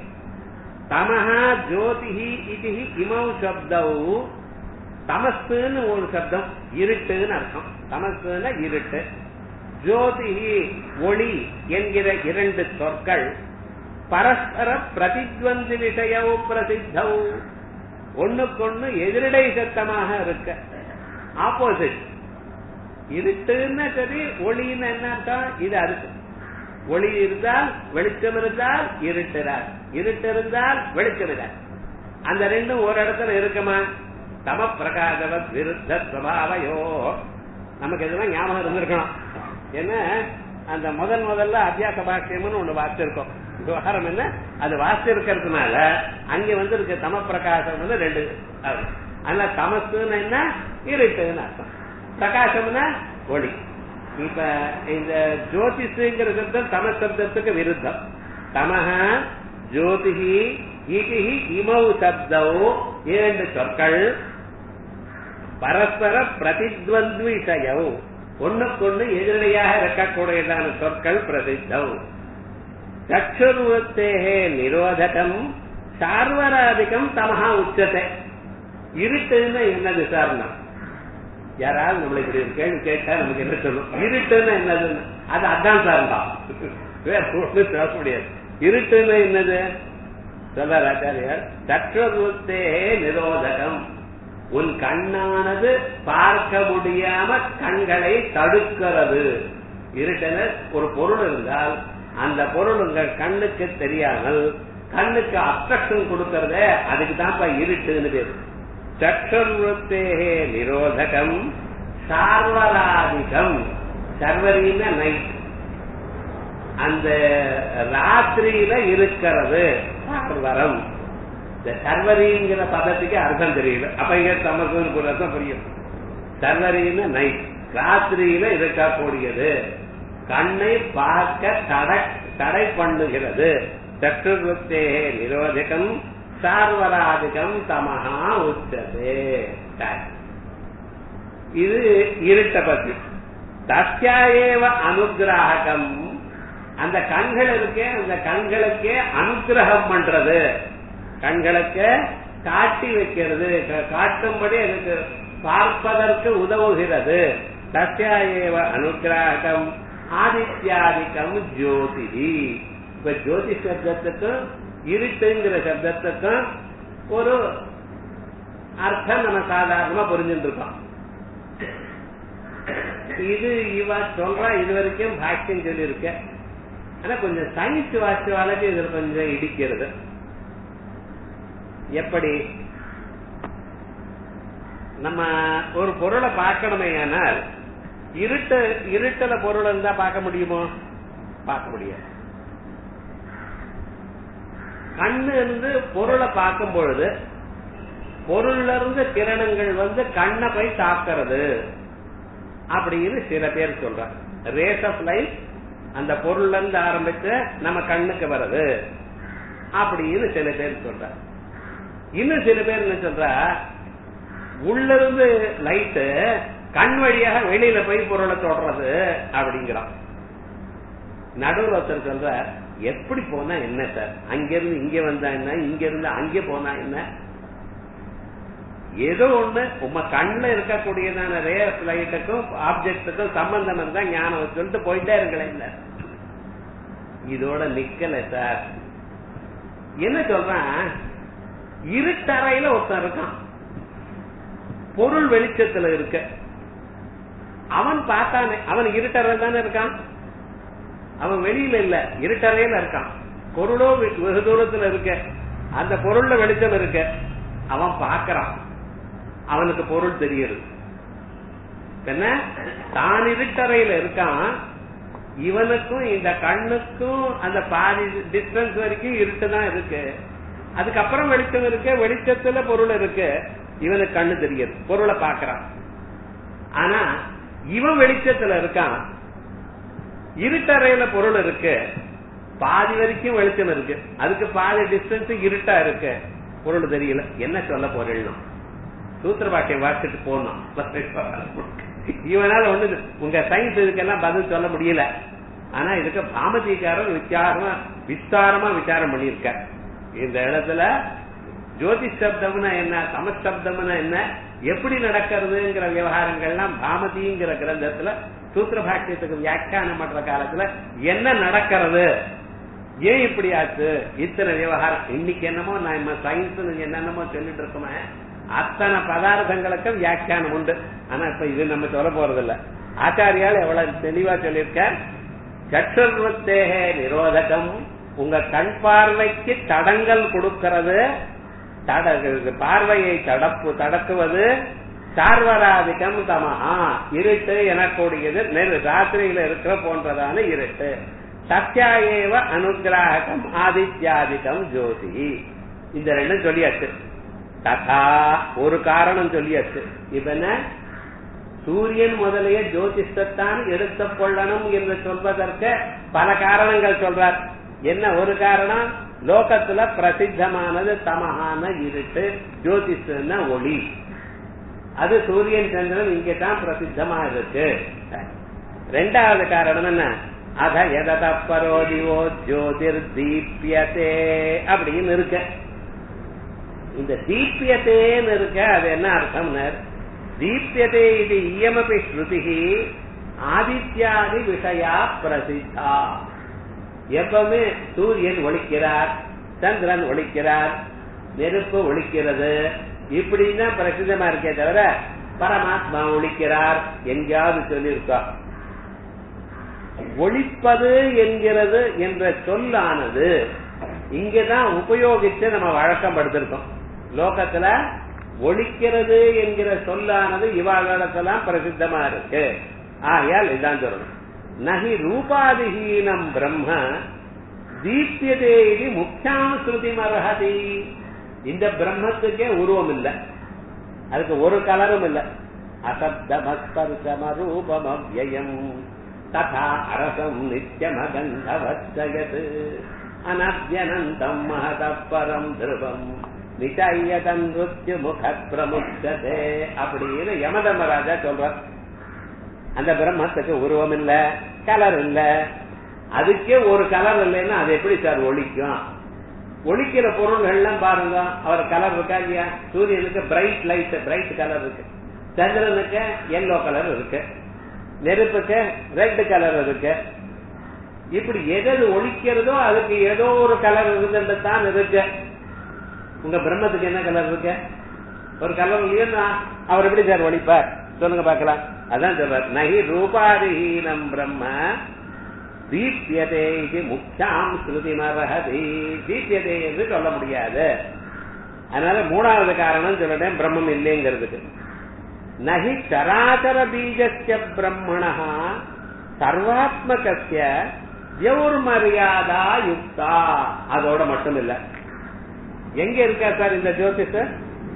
தமஹ ஜோதிஹி இது இமௌ சப்தௌ தமஸ்துன்னு ஒரு சப்தம் இருட்டுன்னு அர்த்தம் தமஸ்துன்னா இருட்டு ஜோதிஹி ஒளி என்கிற இரண்டு சொற்கள் பரஸ்பர பிரதித்வந்தி விஷயவு பிரசித்தௌ ஒண்ணுக்கொண்ணு எதிரடை சத்தமாக இருக்க ஆப்போசிட் இருட்டுன்னா சரி ஒளின்னு என்ன அர்த்தம் இது அர்த்தம் ஒளி இருந்தால் வெளிச்சம் இருந்தால் இருட்டுறார் இருட்டு இருந்தால் வெளிச்சம் இரார் அந்த ரெண்டும் ஒரு இடத்துல இருக்குமா தம பிரகாசவத் விருத்த சுவாவையோ நமக்கு இதெல்லாம் ஞாபகம் இருந்திருக்கணும் ஏன்னா அந்த முதல் முதல்ல அத்தியாச பாக்கியம்னு ஒண்ணு வாசிச்சிருக்கோம் விவகாரம் என்ன அது வாசிச்சிருக்கிறதுனால அங்க வந்து இருக்க தம பிரகாசம் வந்து ரெண்டு அர்த்தம். அதனால தமசுன்னு என்ன இருட்டுன்னு அர்த்தம் பிரகாசம்னா ஒளி இப்ப இந்த ஜோதிஷுங்கிற சப்தம் தம சப்தத்துக்கு விருத்தம் தமஹ ஜோதிஹி இதிஹி இமௌ சப்தௌ இரண்டு சொற்கள் பரஸ்பர பிரதித்வந்த்விஷயௌ ஒண்ணுக்கொண்ணு எதிரடையாக இருக்கக்கூடியதான சொற்கள் பிரசித்தம் சக்ஷுர்வத்தேகே நிரோதகம் சார்வராதிகம் தமஹா உச்சத்தை இருட்டுன்னு என்ன விசாரணம் யாராவது நம்மளை இப்படி ஒரு கேள்வி கேட்டா நமக்கு என்ன சொல்லும் இருட்டுன்னு என்னதுன்னு அது அதான் சார் தான் வேற ஒண்ணு சொல்ல முடியாது இருட்டுன்னு என்னது சொல்றார் ஆச்சாரியார் சற்றுவத்தே நிரோதகம் உன் கண்ணானது பார்க்க முடியாம கண்களை தடுக்கிறது இருட்டுன்னு ஒரு பொருள் இருந்தால் அந்த பொருள் உங்கள் கண்ணுக்கு தெரியாமல் கண்ணுக்கு அப்சக்ஷன் கொடுக்கறதே அதுக்கு தான் இருட்டுன்னு பேரு சற்றுவத்தேகே நிரோதகம் சார்வராதிகம் சர்வரின நைட் அந்த ராத்திரியில இருக்கிறது சார்வரம் இந்த சர்வரிங்கிற பதத்துக்கு அர்த்தம் தெரியல அப்ப இங்க தமக்கு ஒரு அர்த்தம் புரியும் சர்வரின நைட் ராத்திரியில இருக்கக்கூடியது கண்ணை பார்க்க தடை தடை பண்ணுகிறது சற்றுவத்தேகே நிரோதகம் சார்வராதிகம் தமஹா உச்சதே இது இருட்ட பத்தி தஸ்யாயேவ அனுகிராகம் அந்த கண்கள் இருக்கே அந்த கண்களுக்கே அனுகிரகம் பண்றது கண்களுக்கு காட்டி வைக்கிறது கா- காட்டும்படி அதுக்கு பார்ப்பதற்கு உதவுகிறது தஸ்யாயேவ அனுகிராகம் ஆதித்யாதிக்கம் ஜோதிஹி இப்ப ஜோதி சப்தத்துக்கும் இருட்டுங்கிற சப்தத்துக்கும் ஒரு அர்த்தம் நம்ம சாதாரணமா புரிஞ்சுட்டு இருக்கோம் இது இவ சொல்றா இது வரைக்கும் பாக்கியம் சொல்லியிருக்க ஆனா கொஞ்சம் சயின்ஸ் வாசிவாளுக்கு இதுல கொஞ்சம் இடிக்கிறது எப்படி நம்ம ஒரு பொருளை பார்க்கணுமே ஆனால் இருட்டு இருட்டுல பொருள் இருந்தா பார்க்க முடியுமோ பார்க்க முடியாது கண்ணு இருந்து பொருளை பார்க்கும் பொழுது பொருள்ல இருந்து கிரணங்கள் வந்து கண்ணை போய் தாக்குறது அப்படின்னு சில பேர் சொல்றாங்க ரேஸ் ஆஃப் லைட் அந்த பொருள்ல இருந்து ஆரம்பிச்சு நம்ம கண்ணுக்கு வருது அப்படின்னு சில பேர் சொல்றாங்க இன்னும் சில பேர் என்ன சொல்றா உள்ள இருந்து லைட்டு கண் வழியாக வெளியில போய் பொருளை தொடறது அப்படிங்கிறான் நடுவில் ஒருத்தர் சொல்ற எப்படி போனா என்ன சார் அங்கிருந்து இங்க வந்தா என்ன இங்க இருந்து அங்கே போனா என்ன ஏதோ ஒண்ணு உங்க கண்ணுல இருக்கக்கூடியதான ரேர் லைட்டுக்கும் ஆப்ஜெக்டுக்கும் சம்பந்தம் இருந்தா ஞானம் சொல்லிட்டு போயிட்டே இருங்களேன் இல்ல இதோட நிக்கல சார் என்ன சொல்றான் இருட்டறையில ஒருத்தன் இருக்கான் பொருள் வெளிச்சத்துல இருக்க அவன் பார்த்தானே அவன் இருட்டறையில் தானே இருக்கான் அவன் வெளியில இல்ல இருட்டறையில இருக்கான் பொருளோ வெ- வெகு தூரத்துல இருக்க அந்த பொருள்ல வெளிச்சம் இருக்க அவன் பார்க்கறான் அவனுக்கு பொருள் தெரியுது என்ன தான் இருட்டறையில இருக்கான் இவனுக்கும் இந்த கண்ணுக்கும் அந்த பாதி டிஸ்டன்ஸ் வரைக்கும் இருட்டு தான் இருக்கு அதுக்கப்புறம் வெளிச்சம் இருக்கு வெளிச்சத்துல பொருள் இருக்கு இவனுக்கு கண்ணு தெரியுது பொருளை பாக்குறான் ஆனா இவன் வெளிச்சத்துல இருக்கான் இருட்டறையில பொருள் இருக்கு பாதி வரைக்கும் வெளிச்சம் இருக்கு அதுக்கு பாதி டிஸ்டன்ஸ் இருட்டா இருக்கு பொருள் தெரியல என்ன சொல்ல போறேன் சூத்திர பாட்டியம் வாசிட்டு போனோம் இவனால ஒண்ணு உங்க சயின்ஸ் இதுக்கெல்லாம் பதில் சொல்ல முடியல ஆனா இதுக்கு பாமதிக்காரர் விசாரமா விஸ்தாரமா விசாரம் பண்ணியிருக்க இந்த இடத்துல ஜோதிஷ் சப்தம்னா என்ன சமஸ்தப்தம்னா என்ன எப்படி நடக்கிறதுங்கிற விவகாரங்கள்லாம் பாமதிங்கிற கிரந்தத்துல சூத்திர பாஷ்யத்துக்கு வியாக்கியானம் பண்ற காலத்துல என்ன நடக்கிறது ஏன் இப்படி ஆச்சு இத்தனை விவகாரம் இன்னைக்கு என்னமோ நம்ம சயின்ஸ் என்னென்னமோ சொல்லிட்டு இருக்கோமே அத்தனை பதார்த்தங்களுக்கும் வியாக்கியானம் உண்டு ஆனா இப்ப இது நம்ம சொல்ல போறது இல்ல ஆச்சாரியால் எவ்வளவு தெளிவா சொல்லியிருக்க சற்றுர்வத்தேக நிரோதகம் உங்க கண் பார்வைக்கு தடங்கள் கொடுக்கிறது தட பார்வையை தடப்பு தடக்குவது சார்வராதிகம் தமஹா இருட்டு எனக்கூடியது நெரு ராத்திரியில இருக்கிற போன்றதான இருட்டு சத்யாயேவ அனுகிராகம் ஆதித்யாதிகம் ஜோதி இந்த ரெண்டும் சொல்லியாச்சு ததா ஒரு காரணம் சொல்லியாச்சு இப்ப என்ன சூரியன் முதலிய ஜோதிஷத்தான் எடுத்துக் கொள்ளணும் என்று சொல்வதற்கு பல காரணங்கள் சொல்றார் என்ன ஒரு காரணம் லோகத்துல பிரசித்தமானது தமகான இருட்டு ஜோதிஷன்னா ஒளி அது சூரியன் சந்திரன் இங்க தான் பிரசித்தமா இருக்கு ரெண்டாவது காரணம் என்ன அத எதத பரோதிவோ ஜோதிர் தீபியதே அப்படின்னு இருக்கு இந்த தீபியத்தேன்னு இருக்க அது என்ன அர்த்தம்னர் தீபியதே இது இயமபி ஸ்ருதி ஆதித்யாதி விஷயா பிரசித்தா எப்பவுமே சூரியன் ஒழிக்கிறார் சந்திரன் ஒழிக்கிறார் நெருப்பு ஒழிக்கிறது இப்படிதான் பிரசித்தமா இருக்கே தவிர பரமாத்மா ஒழிக்கிறார் எங்கேயாவது சொல்லியிருக்கா ஒழிப்பது என்கிறது என்ற சொல்லானது இங்கதான் உபயோகிச்சு நம்ம வழக்கம் படுத்திருக்கோம் லோகத்துல ஒழிக்கிறது என்கிற சொல்லானது இவாளிடத்தெல்லாம் பிரசித்தமா இருக்கு ஆகையால் இதான் சொல்லணும் நகி ரூபாதிஹீனம் பிரம்ம தீப்யதே இது முக்கியாம் ஸ்ருதி மரஹதி இந்த பிரம்மத்துக்கே உருவம் இல்ல அதுக்கு ஒரு கலரும் இல்ல அசப்தமஸ்பர்சம ரூபம் அவ்வயம் ததா அரசம் நித்தியமகந்தவச்சயத் அனத்யனந்தம் மகத பரம் திருவம் நிச்சயதன் மிருத்யு முக பிரமுச்சதே அப்படின்னு யமதர்மராஜா சொல்றார் அந்த பிரம்மத்துக்கு உருவம் இல்ல கலர் இல்ல அதுக்கே ஒரு கலர் இல்லைன்னா அது எப்படி சார் ஒழிக்கும் ஒழிக்கிற பொருள்கள் எல்லாம் பாருங்க அவர் கலர் இருக்கா இல்லையா சூரியனுக்கு பிரைட் லைட் பிரைட் கலர் இருக்கு சந்திரனுக்கு எல்லோ கலர் இருக்கு நெருப்புக்கு ரெட் கலர் இருக்கு இப்படி எது ஒழிக்கிறதோ அதுக்கு ஏதோ ஒரு கலர் இருந்துட்டு தான் இருக்கு உங்க பிரம்மத்துக்கு என்ன கலர் இருக்கு ஒரு கலர் இல்லையா அவர் எப்படி சார் ஒழிப்பார் சொல்லுங்க பாக்கலாம் அதான் சொல்றார் நகி ரூபாதிஹீனம் பிரம்ம தீப்யதே இது முக்கியாம் ஸ்ருதி மரஹதி தீப்யதே என்று சொல்ல முடியாது அதனால மூணாவது காரணம் சொல்லிட்டேன் பிரம்மம் இல்லைங்கிறதுக்கு நகி சராச்சர பீஜஸ்ய பிரம்மணா சர்வாத்மகஸ்ய மரியாதா யுக்தா அதோட மட்டும் இல்ல எங்க இருக்கா சார் இந்த ஜோதிஷர்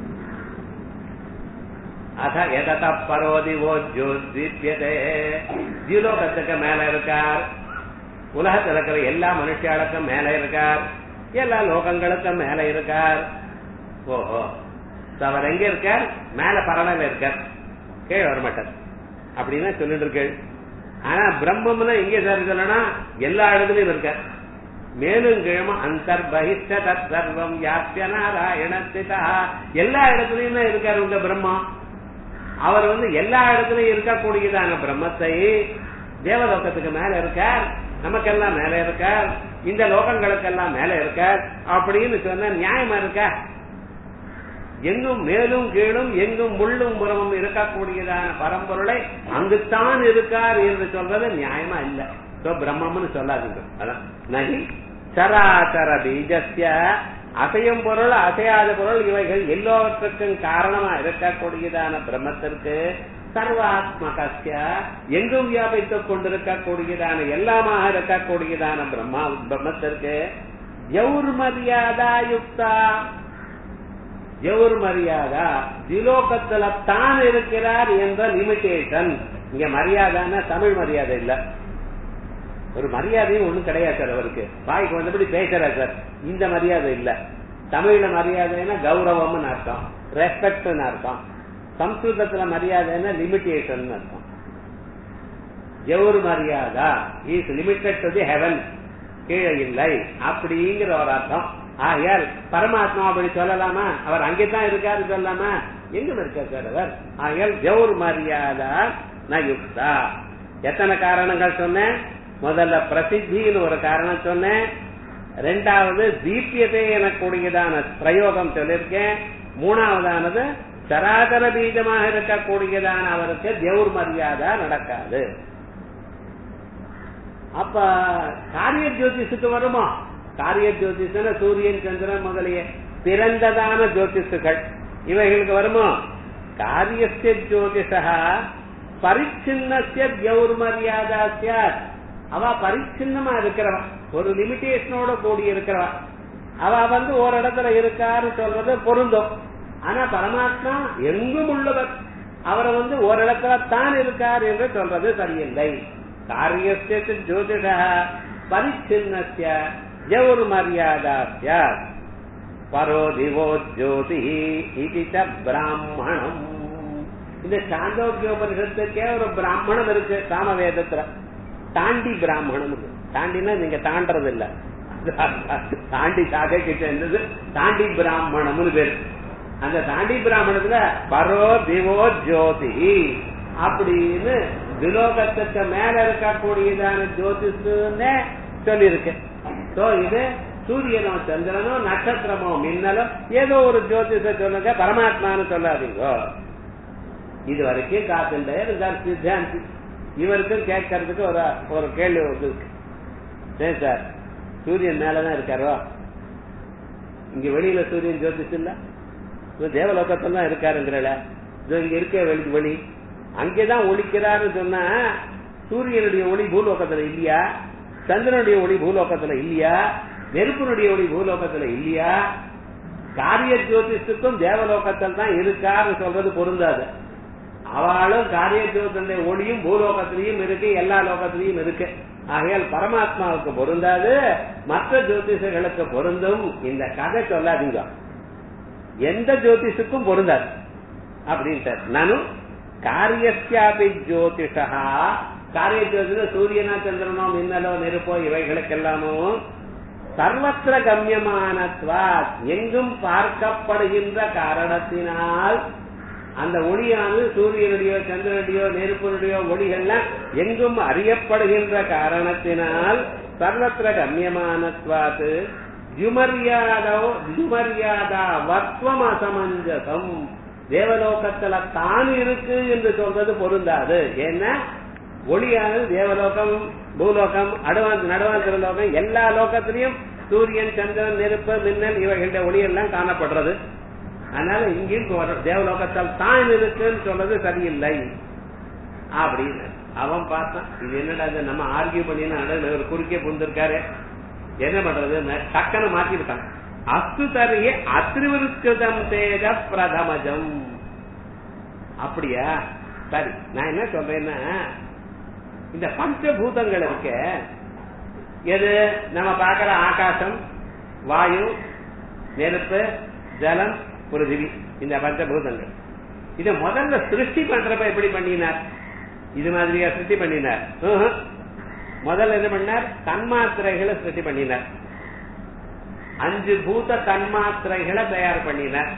அத எதத பரோதிவோ ஜோதிப்பியதே ஜீலோகத்துக்கு மேல இருக்கார் உலகத்தில் இருக்கிற எல்லா மனுஷாளுக்கும் மேல இருக்கார் எல்லா லோகங்களுக்கும் மேல இருக்கார் ஓஹோ அவர் எங்க இருக்கார் மேல பரவல இருக்கார் கீழே வரமாட்டார் அப்படின்னு சொல்லிட்டு இருக்கு ஆனா பிரம்மம்னா எங்க சார் சொல்லணும் எல்லா இடத்துலயும் இருக்கார் மேலும் கிழம அந்தர்பகிஷ்ட தர்வம் யாத்திய நாராயணத்திதா எல்லா இடத்துலயும் தான் இருக்காரு உங்க பிரம்மம் அவர் வந்து எல்லா இடத்துலயும் இருக்கக்கூடியதான பிரம்மத்தை தேவலோகத்துக்கு மேல இருக்கார் நமக்கெல்லாம் மேல இருக்கார் இந்த லோகங்களுக்கெல்லாம் மேல இருக்கார் அப்படின்னு சொன்ன நியாயமா இருக்கா எங்கும் மேலும் கீழும் எங்கும் முள்ளும் புறமும் இருக்கக்கூடியதான பரம்பொருளை அங்குத்தான் இருக்கார் என்று சொல்றது நியாயமா இல்ல சோ பிரம்மம்னு சொல்லாதீங்க அதான் நகி சராசர பீஜஸ்ய அசையும் பொருள் அசையாத பொருள் இவைகள் எல்லோவற்றுக்கும் காரணமா இருக்கக்கூடியதான பிரம்மத்திற்கு சர்வாத்மகஸ்ய எங்கும் வியாபித்துக் கொண்டிருக்கக்கூடியதான எல்லாமாக இருக்கக்கூடியதான பிரம்மா பிரம்மத்திற்கு எவுர் மரியாதா யுக்தா எவர் மரியாதா திலோகத்துல தான் இருக்கிறார் என்ற லிமிடேஷன் இங்க மரியாதைன்னா தமிழ் மரியாதை இல்ல ஒரு மரியாதையும் ஒண்ணும் கிடையாது சார் அவருக்கு வாய்க்கு வந்தபடி பேசுறாரு சார் இந்த மரியாதை இல்ல தமிழ்ல மரியாதைன்னா கௌரவம்னு அர்த்தம் ரெஸ்பெக்ட்னு அர்த்தம் சம்ஸ்கிருதத்துல மரியாதைன்னா லிமிடேஷன் அர்த்தம் ever maryada is limited to the heaven கீழே இல்லை அப்படிங்கிற ஒரு அர்த்தம் ஆகையால் பரமாத்மா அப்படி சொல்லலாமா அவர் அங்கேதான் இருக்காரு சொல்லலாமா எங்க இருக்கார் சார் அவர் ஆகையால் ஜவுர் மரியாதா நயுக்தா எத்தனை காரணங்கள் சொன்னேன் முதல்ல பிரசித்தின்னு ஒரு காரணம் சொன்னேன் ரெண்டாவது தீபியத்தை எனக்கூடியதான பிரயோகம் சொல்லியிருக்கேன் மூணாவதானது சராதர பீஜமாக இருக்கக்கூடியதான அவருக்கு தேவர் மரியாதை நடக்காது அப்ப காரிய ஜோதிஷுக்கு வருமா காரிய ஜோதிஷன சூரியன் சந்திரன் முதலிய பிறந்ததான ஜோதிஷுகள் இவைகளுக்கு வருமோ காரியஸ்ய ஜோதிஷா பரிச்சின்னஸ்ய தியௌர் மரியாதா சியாத் அவ பரிச்சின்னமா இருக்கிறவ ஒரு லிமிடேஷனோட கூடி இருக்கிறவ அவ வந்து ஒரு இடத்துல இருக்காரு சொல்றது பொருந்தும் ஆனா பரமாத்மா எங்கும் உள்ளவர் அவரை வந்து ஒரு இடத்துல தான் இருக்கார் என்று சொல்றது சரியில்லை காரியஸ்ய ஜோதிஷ பரிச்சின்னஸ்ய ஜவுர் மரியாதா சியாத் பரோ திவோ ஜோதி இது பிராமணம் இந்த சாந்தோக்கியோபனிஷத்துக்கே ஒரு பிராமணம் இருக்கு சாமவேதத்துல தாண்டி பிராமணம் இருக்கு தாண்டினா நீங்க தாண்டறது இல்ல தாண்டி சாகைக்கு சேர்ந்தது தாண்டி பிராமணம்னு பேரு அந்த தாண்டி பிராமணத்துல பரோ திவோ ஜோதி அப்படின்னு திலோகத்துக்கு மேல இருக்கக்கூடியதான ஜோதிஷுன்னு சொல்லியிருக்கு சோ இது சூரியனோ சந்திரனோ நட்சத்திரமோ மின்னலும் ஏதோ ஒரு ஜோதிஷ சொல்லுங்க பரமாத்மான்னு சொல்லாதீங்க இது வரைக்கும் காத்துட்டே இருந்தார் சித்தாந்தி இவருக்கும் கேட்கறதுக்கு ஒரு ஒரு கேள்வி இருக்கு சரி சார் சூரியன் மேலதான் இருக்காரோ இங்க வெளியில சூரியன் ஜோதிஷ் இல்ல தேவலோகத்துல தான் இருக்காருங்கிறல இங்க இருக்க வெளி வெளி அங்கேதான் ஒழிக்கிறாருன்னு சொன்னா சூரியனுடைய ஒளி பூலோகத்துல இல்லையா சந்திரனுடைய ஒளி பூலோகத்துல இல்லையா நெருப்பினுடைய ஒளி பூலோகத்துல இல்லையா காரிய ஜோதிஷத்துக்கும் தேவலோகத்தில் தான் இருக்காருன்னு சொல்றது பொருந்தாது அவளும் காரிய ஜோதினுடைய ஒளியும் பூலோகத்திலையும் இருக்கு எல்லா லோகத்திலையும் இருக்கு ஆகையால் பரமாத்மாவுக்கு பொருந்தாது மற்ற ஜோதிஷர்களுக்கு பொருந்தும் இந்த கதை சொல்லாதீங்க எந்த ஜோதிஷுக்கும் பொருந்தாது அப்படின்ட்டு நானும் காரியஸ்யாபி ஜோதிஷா காரிய ஜோதிட சூரியனா சந்திரனோ மின்னலோ நெருப்போ இவைகளுக்கெல்லாமோ சர்வத்திர கம்யமானத்வா எங்கும் பார்க்கப்படுகின்ற காரணத்தினால் அந்த ஒளியானது சூரியனுடையோ சந்திரனுடையோ நெருப்பினுடையோ ஒளிகள்லாம் எங்கும் அறியப்படுகின்ற காரணத்தினால் சர்வத்திர கம்யமானத்வாத்து ஜுமரியாதோ ஜுமரியாதா வத்வம் அசமஞ்சசம் தேவலோகத்துல தான் இருக்கு என்று சொல்றது பொருந்தாது ஏன்னா ஒளியானது தேவலோகம் பூலோகம் அட்வான்ஸ் நடுவாந்திர லோகம் எல்லா லோகத்திலையும் சூரியன் சந்திரன் நெருப்பு மின்னல் இவைகளுடைய ஒளி எல்லாம் காணப்படுறது அதனால இங்கேயும் தேவலோகத்தால் தான் இருக்குன்னு சொல்றது சரியில்லை அப்படின்னு அவன் பார்த்தான் இது என்னடா இது நம்ம ஆர்கியூ பண்ணி ஒரு குறுக்கே புந்திருக்காரு என்ன பண்றது டக்குன்னு மாத்திருக்கான் அஸ்து தரையே அத்திருவிருத்தம் தேஜ பிரதமஜம் அப்படியா சரி நான் என்ன சொல்றேன்னா இந்த பஞ்சபூதங்கள் இருக்க எது நம்ம பார்க்கிற ஆகாசம் வாயு நெருப்பு ஜலம் பிருத்திவி இந்த பஞ்சபூதங்கள் இத முதல்ல சிருஷ்டி பண்றப்ப எப்படி பண்ணினார் இது மாதிரியா சிருஷ்டி பண்ணினார் முதல்ல என்ன பண்ணார் தன்மாத்திரைகளை சிருஷ்டி பண்ணினார் அஞ்சு பூத தன்மாத்திரைகளை தயார் பண்ணினார்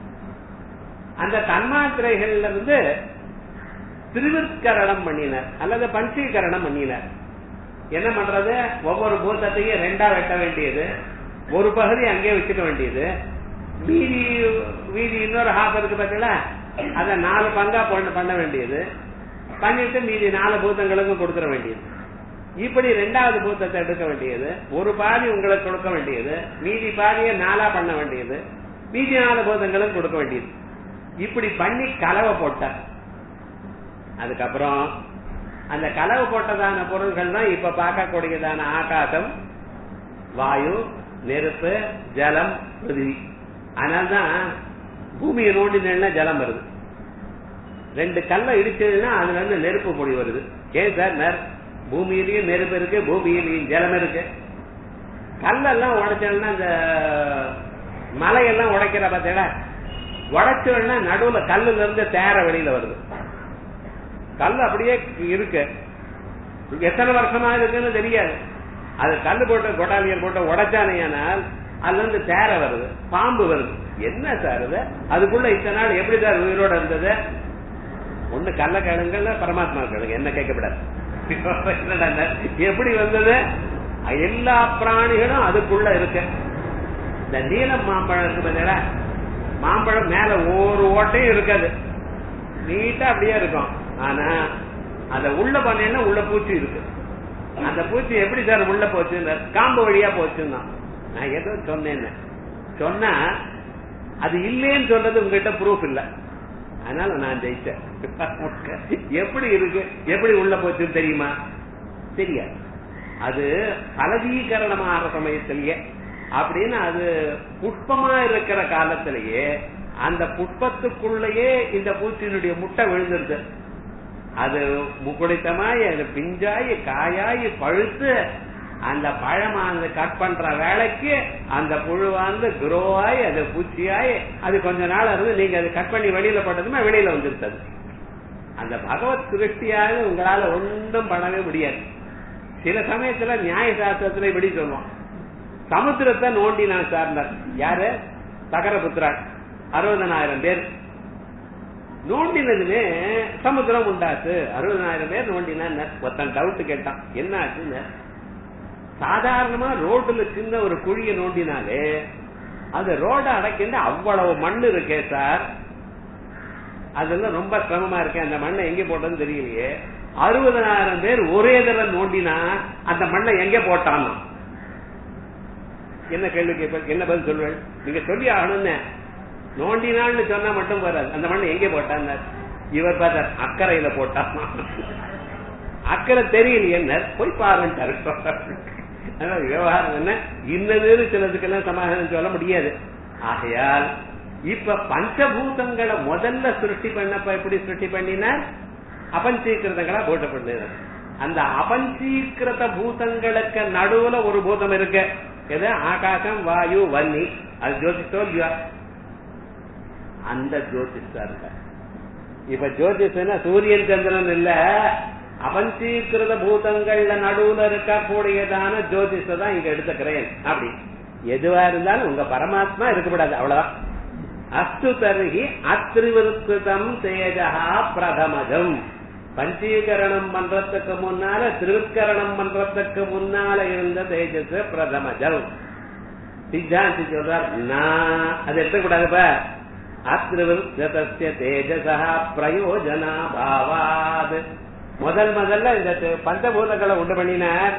அந்த தன்மாத்திரைகள்ல இருந்து திருவிற்கரணம் பண்ணினார் அல்லது பஞ்சீகரணம் பண்ணினார் என்ன பண்றது ஒவ்வொரு பூதத்தையும் ரெண்டா வெட்ட வேண்டியது ஒரு பகுதி அங்கே வச்சுக்க வேண்டியது மீதி மீதி இன்னொரு ஹாஃப் இருக்கு பார்த்தீங்களா அத நாலு பங்கா பண்ண வேண்டியது பண்ணிட்டு மீதி நாலு பூதங்களுக்கும் கொடுத்துட வேண்டியது இப்படி ரெண்டாவது பூத்தத்தை எடுக்க வேண்டியது ஒரு பாதி உங்களுக்கு கொடுக்க வேண்டியது மீதி பாதியை நாலா பண்ண வேண்டியது மீதி நாலு பூதங்களும் கொடுக்க வேண்டியது இப்படி பண்ணி கலவை போட்டார் அதுக்கப்புறம் அந்த கலவு போட்டதான பொருள்கள் தான் இப்ப பார்க்கக்கூடியதான ஆகாசம் வாயு நெருப்பு ஜலம் பிருதிவி அதனால்தான் பூமியை நோண்டினா ஜலம் வருது ரெண்டு கல்லை இடிச்சதுன்னா அதுல இருந்து நெருப்பு பொடி வருது ஏன் சார் நெர் பூமியிலயும் நெருப்பு இருக்கு பூமியிலயும் ஜலம் இருக்கு கல்லெல்லாம் உடைச்சோம்னா இந்த மலையெல்லாம் உடைக்கிற பார்த்தீங்களா உடைச்சோம்னா நடுவுல கல்லுல இருந்து தேர வெளியில வருது கல் அப்படியே இருக்கு எத்தனை வருஷமா இருக்குன்னு தெரியாது அது கல்லு போட்டு கொட்டாலியர் போட்டு உடைச்சானையானால் அதுல இருந்து தேர வருது பாம்பு வருது என்ன சார் இது அதுக்குள்ள இத்தனை நாள் எப்படி சார் உயிரோட இருந்தது ஒண்ணு கல்ல கேளுங்கல்ல பரமாத்மா கேளுங்க என்ன கேட்கப்படாது என்னடா, எப்படி வந்தது எல்லா பிராணிகளும் அதுக்குள்ள இருக்கு இந்த நீலம் மாம்பழம் இருக்கு பார்த்தீங்களா மாம்பழம் மேல ஒரு ஓட்டையும் இருக்காது நீட்டா அப்படியே இருக்கும் ஆனா அந்த உள்ள பண்ணேன்னா உள்ள பூச்சி இருக்கு அந்த பூச்சி எப்படி சார் உள்ள போச்சு காம்பு வழியா போச்சுன்னா நான் ஏதோ சொன்னேன் சொன்னா அது இல்லேன்னு சொல்றது உங்ககிட்ட ப்ரூஃப் இல்ல அதனால நான் ஜெயிச்சேன் எப்படி இருக்கு எப்படி உள்ள போச்சுன்னு தெரியுமா தெரியாது அது பலவீகரணமாகிற சமயத்திலேயே அப்படின்னு அது புஷ்பமா இருக்கிற காலத்திலேயே அந்த புஷ்பத்துக்குள்ளேயே இந்த பூச்சியினுடைய முட்டை விழுந்துருது அது முக்குடித்தமாய் அது பிஞ்சாயி காயாயி பழுத்து அந்த பழமானது கட் பண்ற வேலைக்கு அந்த புழுவாந்து குரோ ஆகி அது பூச்சியாயி அது கொஞ்ச நாள் இருந்து நீங்க அது கட் பண்ணி வெளியில போட்டதுமே வெளியில வந்துருத்தது அந்த பகவத் சிருஷ்டியாக உங்களால ஒன்றும் பண்ணவே முடியாது சில சமயத்துல நியாய சாஸ்திரத்துல இப்படி சொல்லுவோம் சமுத்திரத்தை நோண்டினான் சார்ந்தார் யாரு தகரபுத்திரான் அறுபதனாயிரம் பேர் நோண்டினதுமே சமுத்திரம் உண்டாச்சு அறுபதனாயிரம் பேர் நோண்டினா ஒருத்தன் டவுட் கேட்டான் என்ன ஆச்சுன்னு சாதாரணமா ரோடுல சின்ன ஒரு குழியை நோண்டினாலே அந்த ரோட அடைக்கின்ற அவ்வளவு மண் இருக்கே சார் அதெல்லாம் ரொம்ப சிரமமா இருக்கு அந்த மண்ணை எங்க போட்டதுன்னு தெரியலையே அறுபதனாயிரம் பேர் ஒரே தடவை நோண்டினா அந்த மண்ணை எங்க போட்டான் என்ன கேள்வி கேட்ப என்ன பதில் சொல்லுவேன் நீங்க சொல்லி ஆகணும்னு நோண்டினான்னு சொன்னா மட்டும் போறாது அந்த மண்ணை எங்க போட்டான் இவர் பார்த்தார் அக்கறையில போட்டான் அக்கறை தெரியல என்ன போய் பாருன்ட்டாரு அதனால விவகாரம் என்ன இன்னது சிலதுக்கெல்லாம் சமாதானம் சொல்ல முடியாது ஆகையால் இப்ப பஞ்சபூதங்களை முதல்ல சிருஷ்டி பண்ணப்ப எப்படி சிருஷ்டி பண்ணினார் அபஞ்சீகிருதங்களா போட்டு பண்ணினார் அந்த அபஞ்சீகிருத பூதங்களுக்கு நடுவுல ஒரு பூதம் இருக்கு எது ஆகாசம் வாயு வன்னி அது ஜோதிஷோ இல்லையா அந்த ஜோதிஷா இருக்க இப்ப ஜோதிஷன்னா சூரியன் சந்திரன் இல்ல அபஞ்சீகிருத பூதங்கள்ல நடுவுல இருக்கக்கூடியதான ஜோதிஷ தான் இங்க எடுத்துக்கிறேன் அப்படி எதுவா இருந்தாலும் உங்க பரமாத்மா இருக்கக்கூடாது அவ்வளவுதான் அஸ்து தருகி அத்திருவிருத்தம் தேஜா பிரதமஜம் பஞ்சீகரணம் பண்றதுக்கு முன்னால திருக்கரணம் பண்றதுக்கு முன்னால இருந்த தேஜஸ் பிரதமஜம் சித்தாந்தி சொல்றார் நான் அது எடுத்துக்கூடாதுப்ப அத்திருவிருத்தசிய தேஜசா பிரயோஜனா பாவாத் முதல் முதல்ல இந்த பஞ்சபூதங்களை உண்டு பண்ணினார்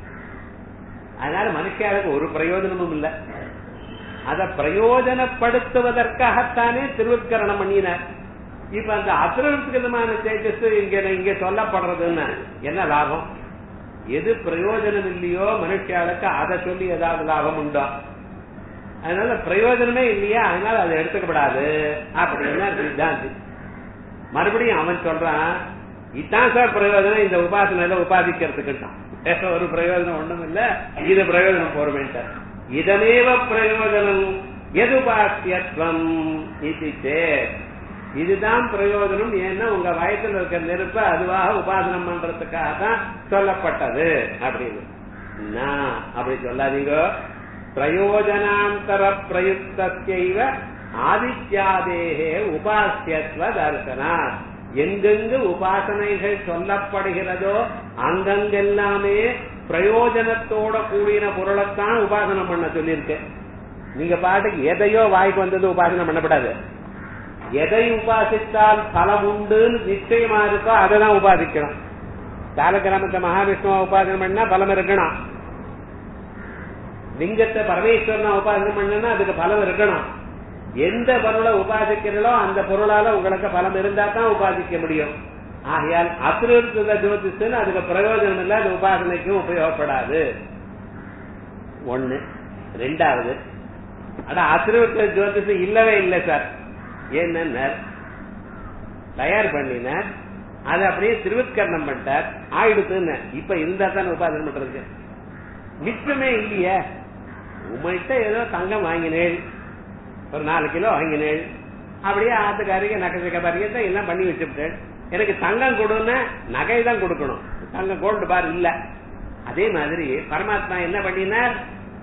அதனால மனுஷியாளுக்கு ஒரு பிரயோஜனமும் இல்லை அதை பிரயோஜனப்படுத்துவதற்காகத்தானே திருவுட்கரணம் பண்ணினார் இப்ப அந்த அத்திருவிதமான தேஜஸ் இங்க இங்க சொல்லப்படுறதுன்னு என்ன லாபம் எது பிரயோஜனம் இல்லையோ மனுஷியாளுக்கு அதை சொல்லி ஏதாவது லாபம் உண்டோ அதனால பிரயோஜனமே இல்லையா அதனால அதை எடுத்துக்கப்படாது அப்படின்னா சித்தாந்தி மறுபடியும் அவன் சொல்றான் இதான் சார் பிரயோஜனம் இந்த உபாசனையில உபாதிக்கிறதுக்குட்டான் வேற ஒரு பிரயோஜனம் ஒண்ணும் இல்ல இது பிரயோஜனம் போர்மேன்ட்டார் இதமேவ பிரயோஜனம் எதுபாசியத்துவம் இது இதுதான் பிரயோஜனம் ஏன்னா உங்க வயசுல இருக்கிற நெருப்ப அதுவாக உபாசனம் பண்றதுக்காக தான் சொல்லப்பட்டது அப்படின்னு நான் அப்படி சொல்லாதீங்க பிரயோஜனாந்தர பிரயுக்தைவ ஆதித்யாதேகே உபாசியத்துவ தர்சனா எங்கெங்கு உபாசனைகள் சொல்லப்படுகிறதோ அங்கங்கெல்லாமே பிரயோஜனத்தோட கூடின பொருளைத்தான் உபாசனம் பண்ண சொல்லியிருக்கேன் நீங்க பாட்டுக்கு எதையோ வாய்க்கு வந்தது உபாசனம் பண்ணப்படாது எதை உபாசித்தால் பலம் உண்டுன்னு நிச்சயமா இருக்கோ அதை தான் உபாசிக்கணும் காலக்கிராமத்தை மகாவிஷ்ணுவா உபாசனம் பண்ணா பலம் இருக்கணும் லிங்கத்தை பரமேஸ்வரனா உபாசனம் பண்ணா அதுக்கு பலம் இருக்கணும் எந்த பொருளை உபாசிக்கிறீங்களோ அந்த பொருளால உங்களுக்கு பலம் இருந்தா தான் உபாசிக்க முடியும் ஆகையால் அத்திருத்த ஜோதிஷன் அதுக்கு பிரயோஜனம் இல்ல அது உபாசனைக்கும் உபயோகப்படாது ஒண்ணு ரெண்டாவது ஆனா அத்திருத்த ஜோதிஷம் இல்லவே இல்லை சார் என்ன தயார் பண்ணினார் அதை அப்படியே திருவிற்கரணம் பண்ணிட்டார் ஆயிடுத்துன்னு இப்ப இருந்தா தான் உபாதனை பண்றதுக்கு மிச்சமே இல்லையே உங்கள்கிட்ட ஏதோ தங்கம் வாங்கினேள் ஒரு நாலு கிலோ வாங்கினேள் அப்படியே ஆத்துக்காரிக்கு நகை பாருங்க எல்லாம் பண்ணி வச்சுட்டேன் எனக்கு தங்கம் கொடுன்னா நகை தான் கொடுக்கணும் தங்கம் கோல்டு பார் இல்ல அதே மாதிரி பரமாத்மா என்ன பண்ணினார்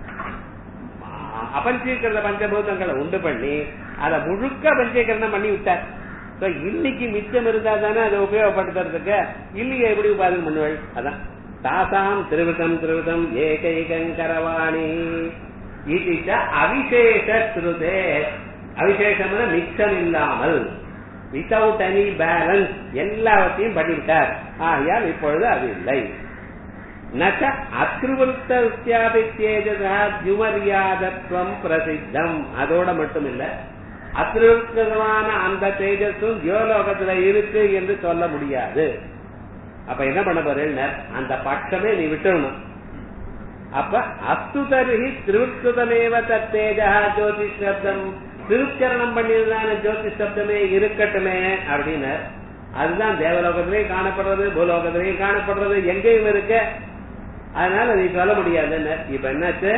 அபஞ்சீகிருத பஞ்சபூதங்களை உண்டு பண்ணி அதை முழுக்க பஞ்சீகரணம் பண்ணி விட்டார் இன்னைக்கு மிச்சம் இருந்தா தானே அதை உபயோகப்படுத்துறதுக்கு இல்லையே எப்படி உபாதம் பண்ணுவள் அதான் தாசாம் திருவிதம் திருவிதம் ஏகைகங்கரவாணி இது அவிசேஷ ஸ்ருதே அவிசேஷம்னா மிச்சம் இல்லாமல் வித்தவுட் எனி பேலன்ஸ் எல்லாவற்றையும் பண்ணிவிட்டார் ஆகையால் இப்பொழுது அது இல்லை நச்ச அத்ருவத்தேஜுமரியாதத்துவம் பிரசித்தம் அதோட மட்டும் இல்ல அத்ருவமான அந்த தேஜஸும் ஜியோலோகத்துல இருக்கு என்று சொல்ல முடியாது அப்ப என்ன பண்ண போறேன் அந்த பட்சமே நீ விட்டுடணும் அப்ப அஸ்து தருகி திருவுத்தமேவ தத்தேஜா ஜோதிஷ் சப்தம் திருச்சரணம் பண்ணியதுதான ஜோதிஷ் சப்தமே இருக்கட்டுமே அப்படின்னு அதுதான் தேவலோகத்திலையும் காணப்படுறது பூலோகத்திலையும் காணப்படுறது எங்கேயும் இருக்கு அதனால நீ சொல்ல முடியாதுன்னு இப்ப என்னாச்சு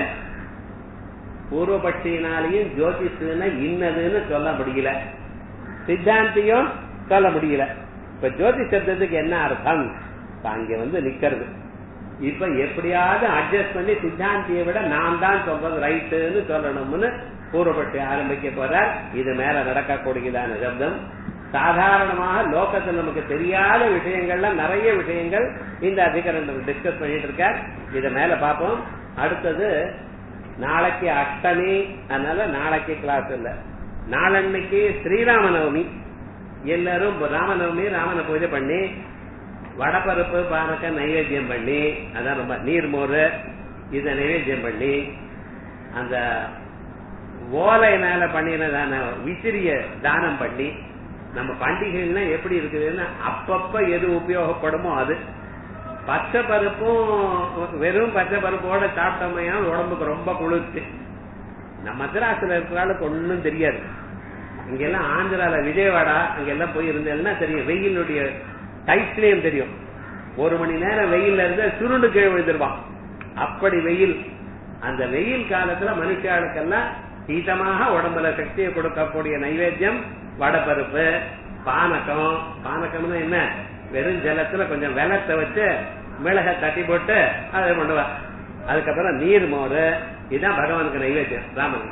பூர்வபட்சியினாலையும் ஜோதிஷுன்னா இன்னதுன்னு சொல்ல முடியல சித்தாந்தியும் சொல்ல முடியல இப்ப ஜோதி சப்தத்துக்கு என்ன அர்த்தம் அங்க வந்து நிக்கிறது இப்ப எப்படியாவது அட்ஜஸ்ட் பண்ணி சித்தாந்தியை விட நான் தான் சொல்றது ரைட்டுன்னு சொல்லணும்னு பூர்வப்பட்டு ஆரம்பிக்க போறார் இது மேல நடக்கக்கூடியதான சப்தம் சாதாரணமாக லோகத்தில் நமக்கு தெரியாத விஷயங்கள்ல நிறைய விஷயங்கள் இந்த அதிகரணம் டிஸ்கஸ் பண்ணிட்டு இருக்கார் இத மேல பார்ப்போம் அடுத்தது நாளைக்கு அஷ்டமி அதனால நாளைக்கு கிளாஸ் இல்ல நாளன்னைக்கு ஸ்ரீராமநவமி எல்லாரும் ராமநவமி ராமனை பூஜை பண்ணி வடபருப்பு பானக்க நைவேத்தியம் பண்ணி அதான் ரொம்ப நீர்மோர் இத நைவேத்தியம் பண்ணி அந்த ஓலையினால பண்ணினதான விசிறிய தானம் பண்ணி நம்ம பண்டிகைன்னா எப்படி இருக்குதுன்னா அப்பப்ப எது உபயோகப்படுமோ அது பச்சை பருப்பும் வெறும் பச்சை பருப்போட சாப்பிட்டோமையா உடம்புக்கு ரொம்ப குளிர்ச்சி நம்ம மദ്രാஸ்ல இருக்கிறாளுக்கு ஒன்னும் தெரியாது இங்கெல்லாம் ஆந்திரால விஜயவாடா அங்கெல்லாம் போய் இருந்தேன்னா தெரியும் வெயிலுடைய டைட்லேயும் தெரியும் ஒரு மணி நேரம் வெயில்ல இருந்து சுருண்டு கீழே விழுந்துருவான் அப்படி வெயில் அந்த வெயில் காலத்துல மனுஷாளுக்கெல்லாம் சீதமாக உடம்புல சக்தியை கொடுக்கக்கூடிய நைவேத்தியம் வடப்பருப்பு பானகம் பானகம்னா என்ன வெறும் ஜலத்துல கொஞ்சம் வெள்ளத்தை வச்சு மிளகை தட்டி போட்டு அதை பண்ணுவா அதுக்கப்புறம் நீர் மோர் இதுதான் பகவானுக்கு நைவேத்தியம் ராமன்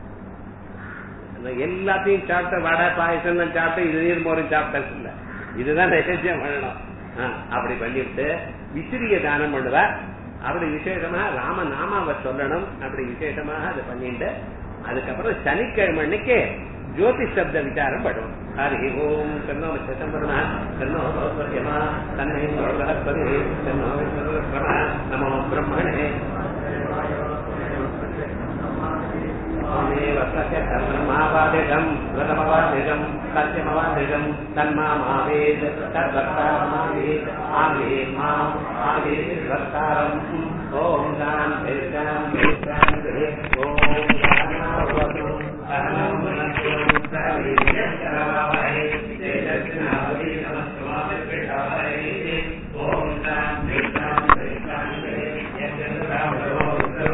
எல்லாத்தையும் சாப்பிட்ட வடை பாயசம் சாப்பிட்டு இது நீர் மோரும் சாப்பிட்டது இல்ல இதுதான் நைவேத்தியம் பண்ணணும் அப்படி பண்ணிவிட்டு விசிறிய தானம் பண்ணுவா அப்படி விசேஷமா ராம நாமாவை சொல்லணும் அப்படி விசேஷமாக அதை பண்ணிட்டு அதுக்கப்புறம் சனிக்கிழமை அன்னைக்கு ஜோதி சப்த விசாரம் பண்ணுவோம் ஹரி ஓம் கண்ணோ சிதம்பரமா கண்ணோ சௌகரியமா தன்னை பிரகஸ்பதி கண்ணோ விஸ்வரமா நமோ பிரம்மணே ब्रह्मावादिकम् व्रतमवादिकम् सत्यमवादिकम् तन्मामावेत् तद्वक्तारमावेत् आवेत् माम् आवेत् वक्तारम् ॐ शान्ति शान्ति शान्तिः ॐ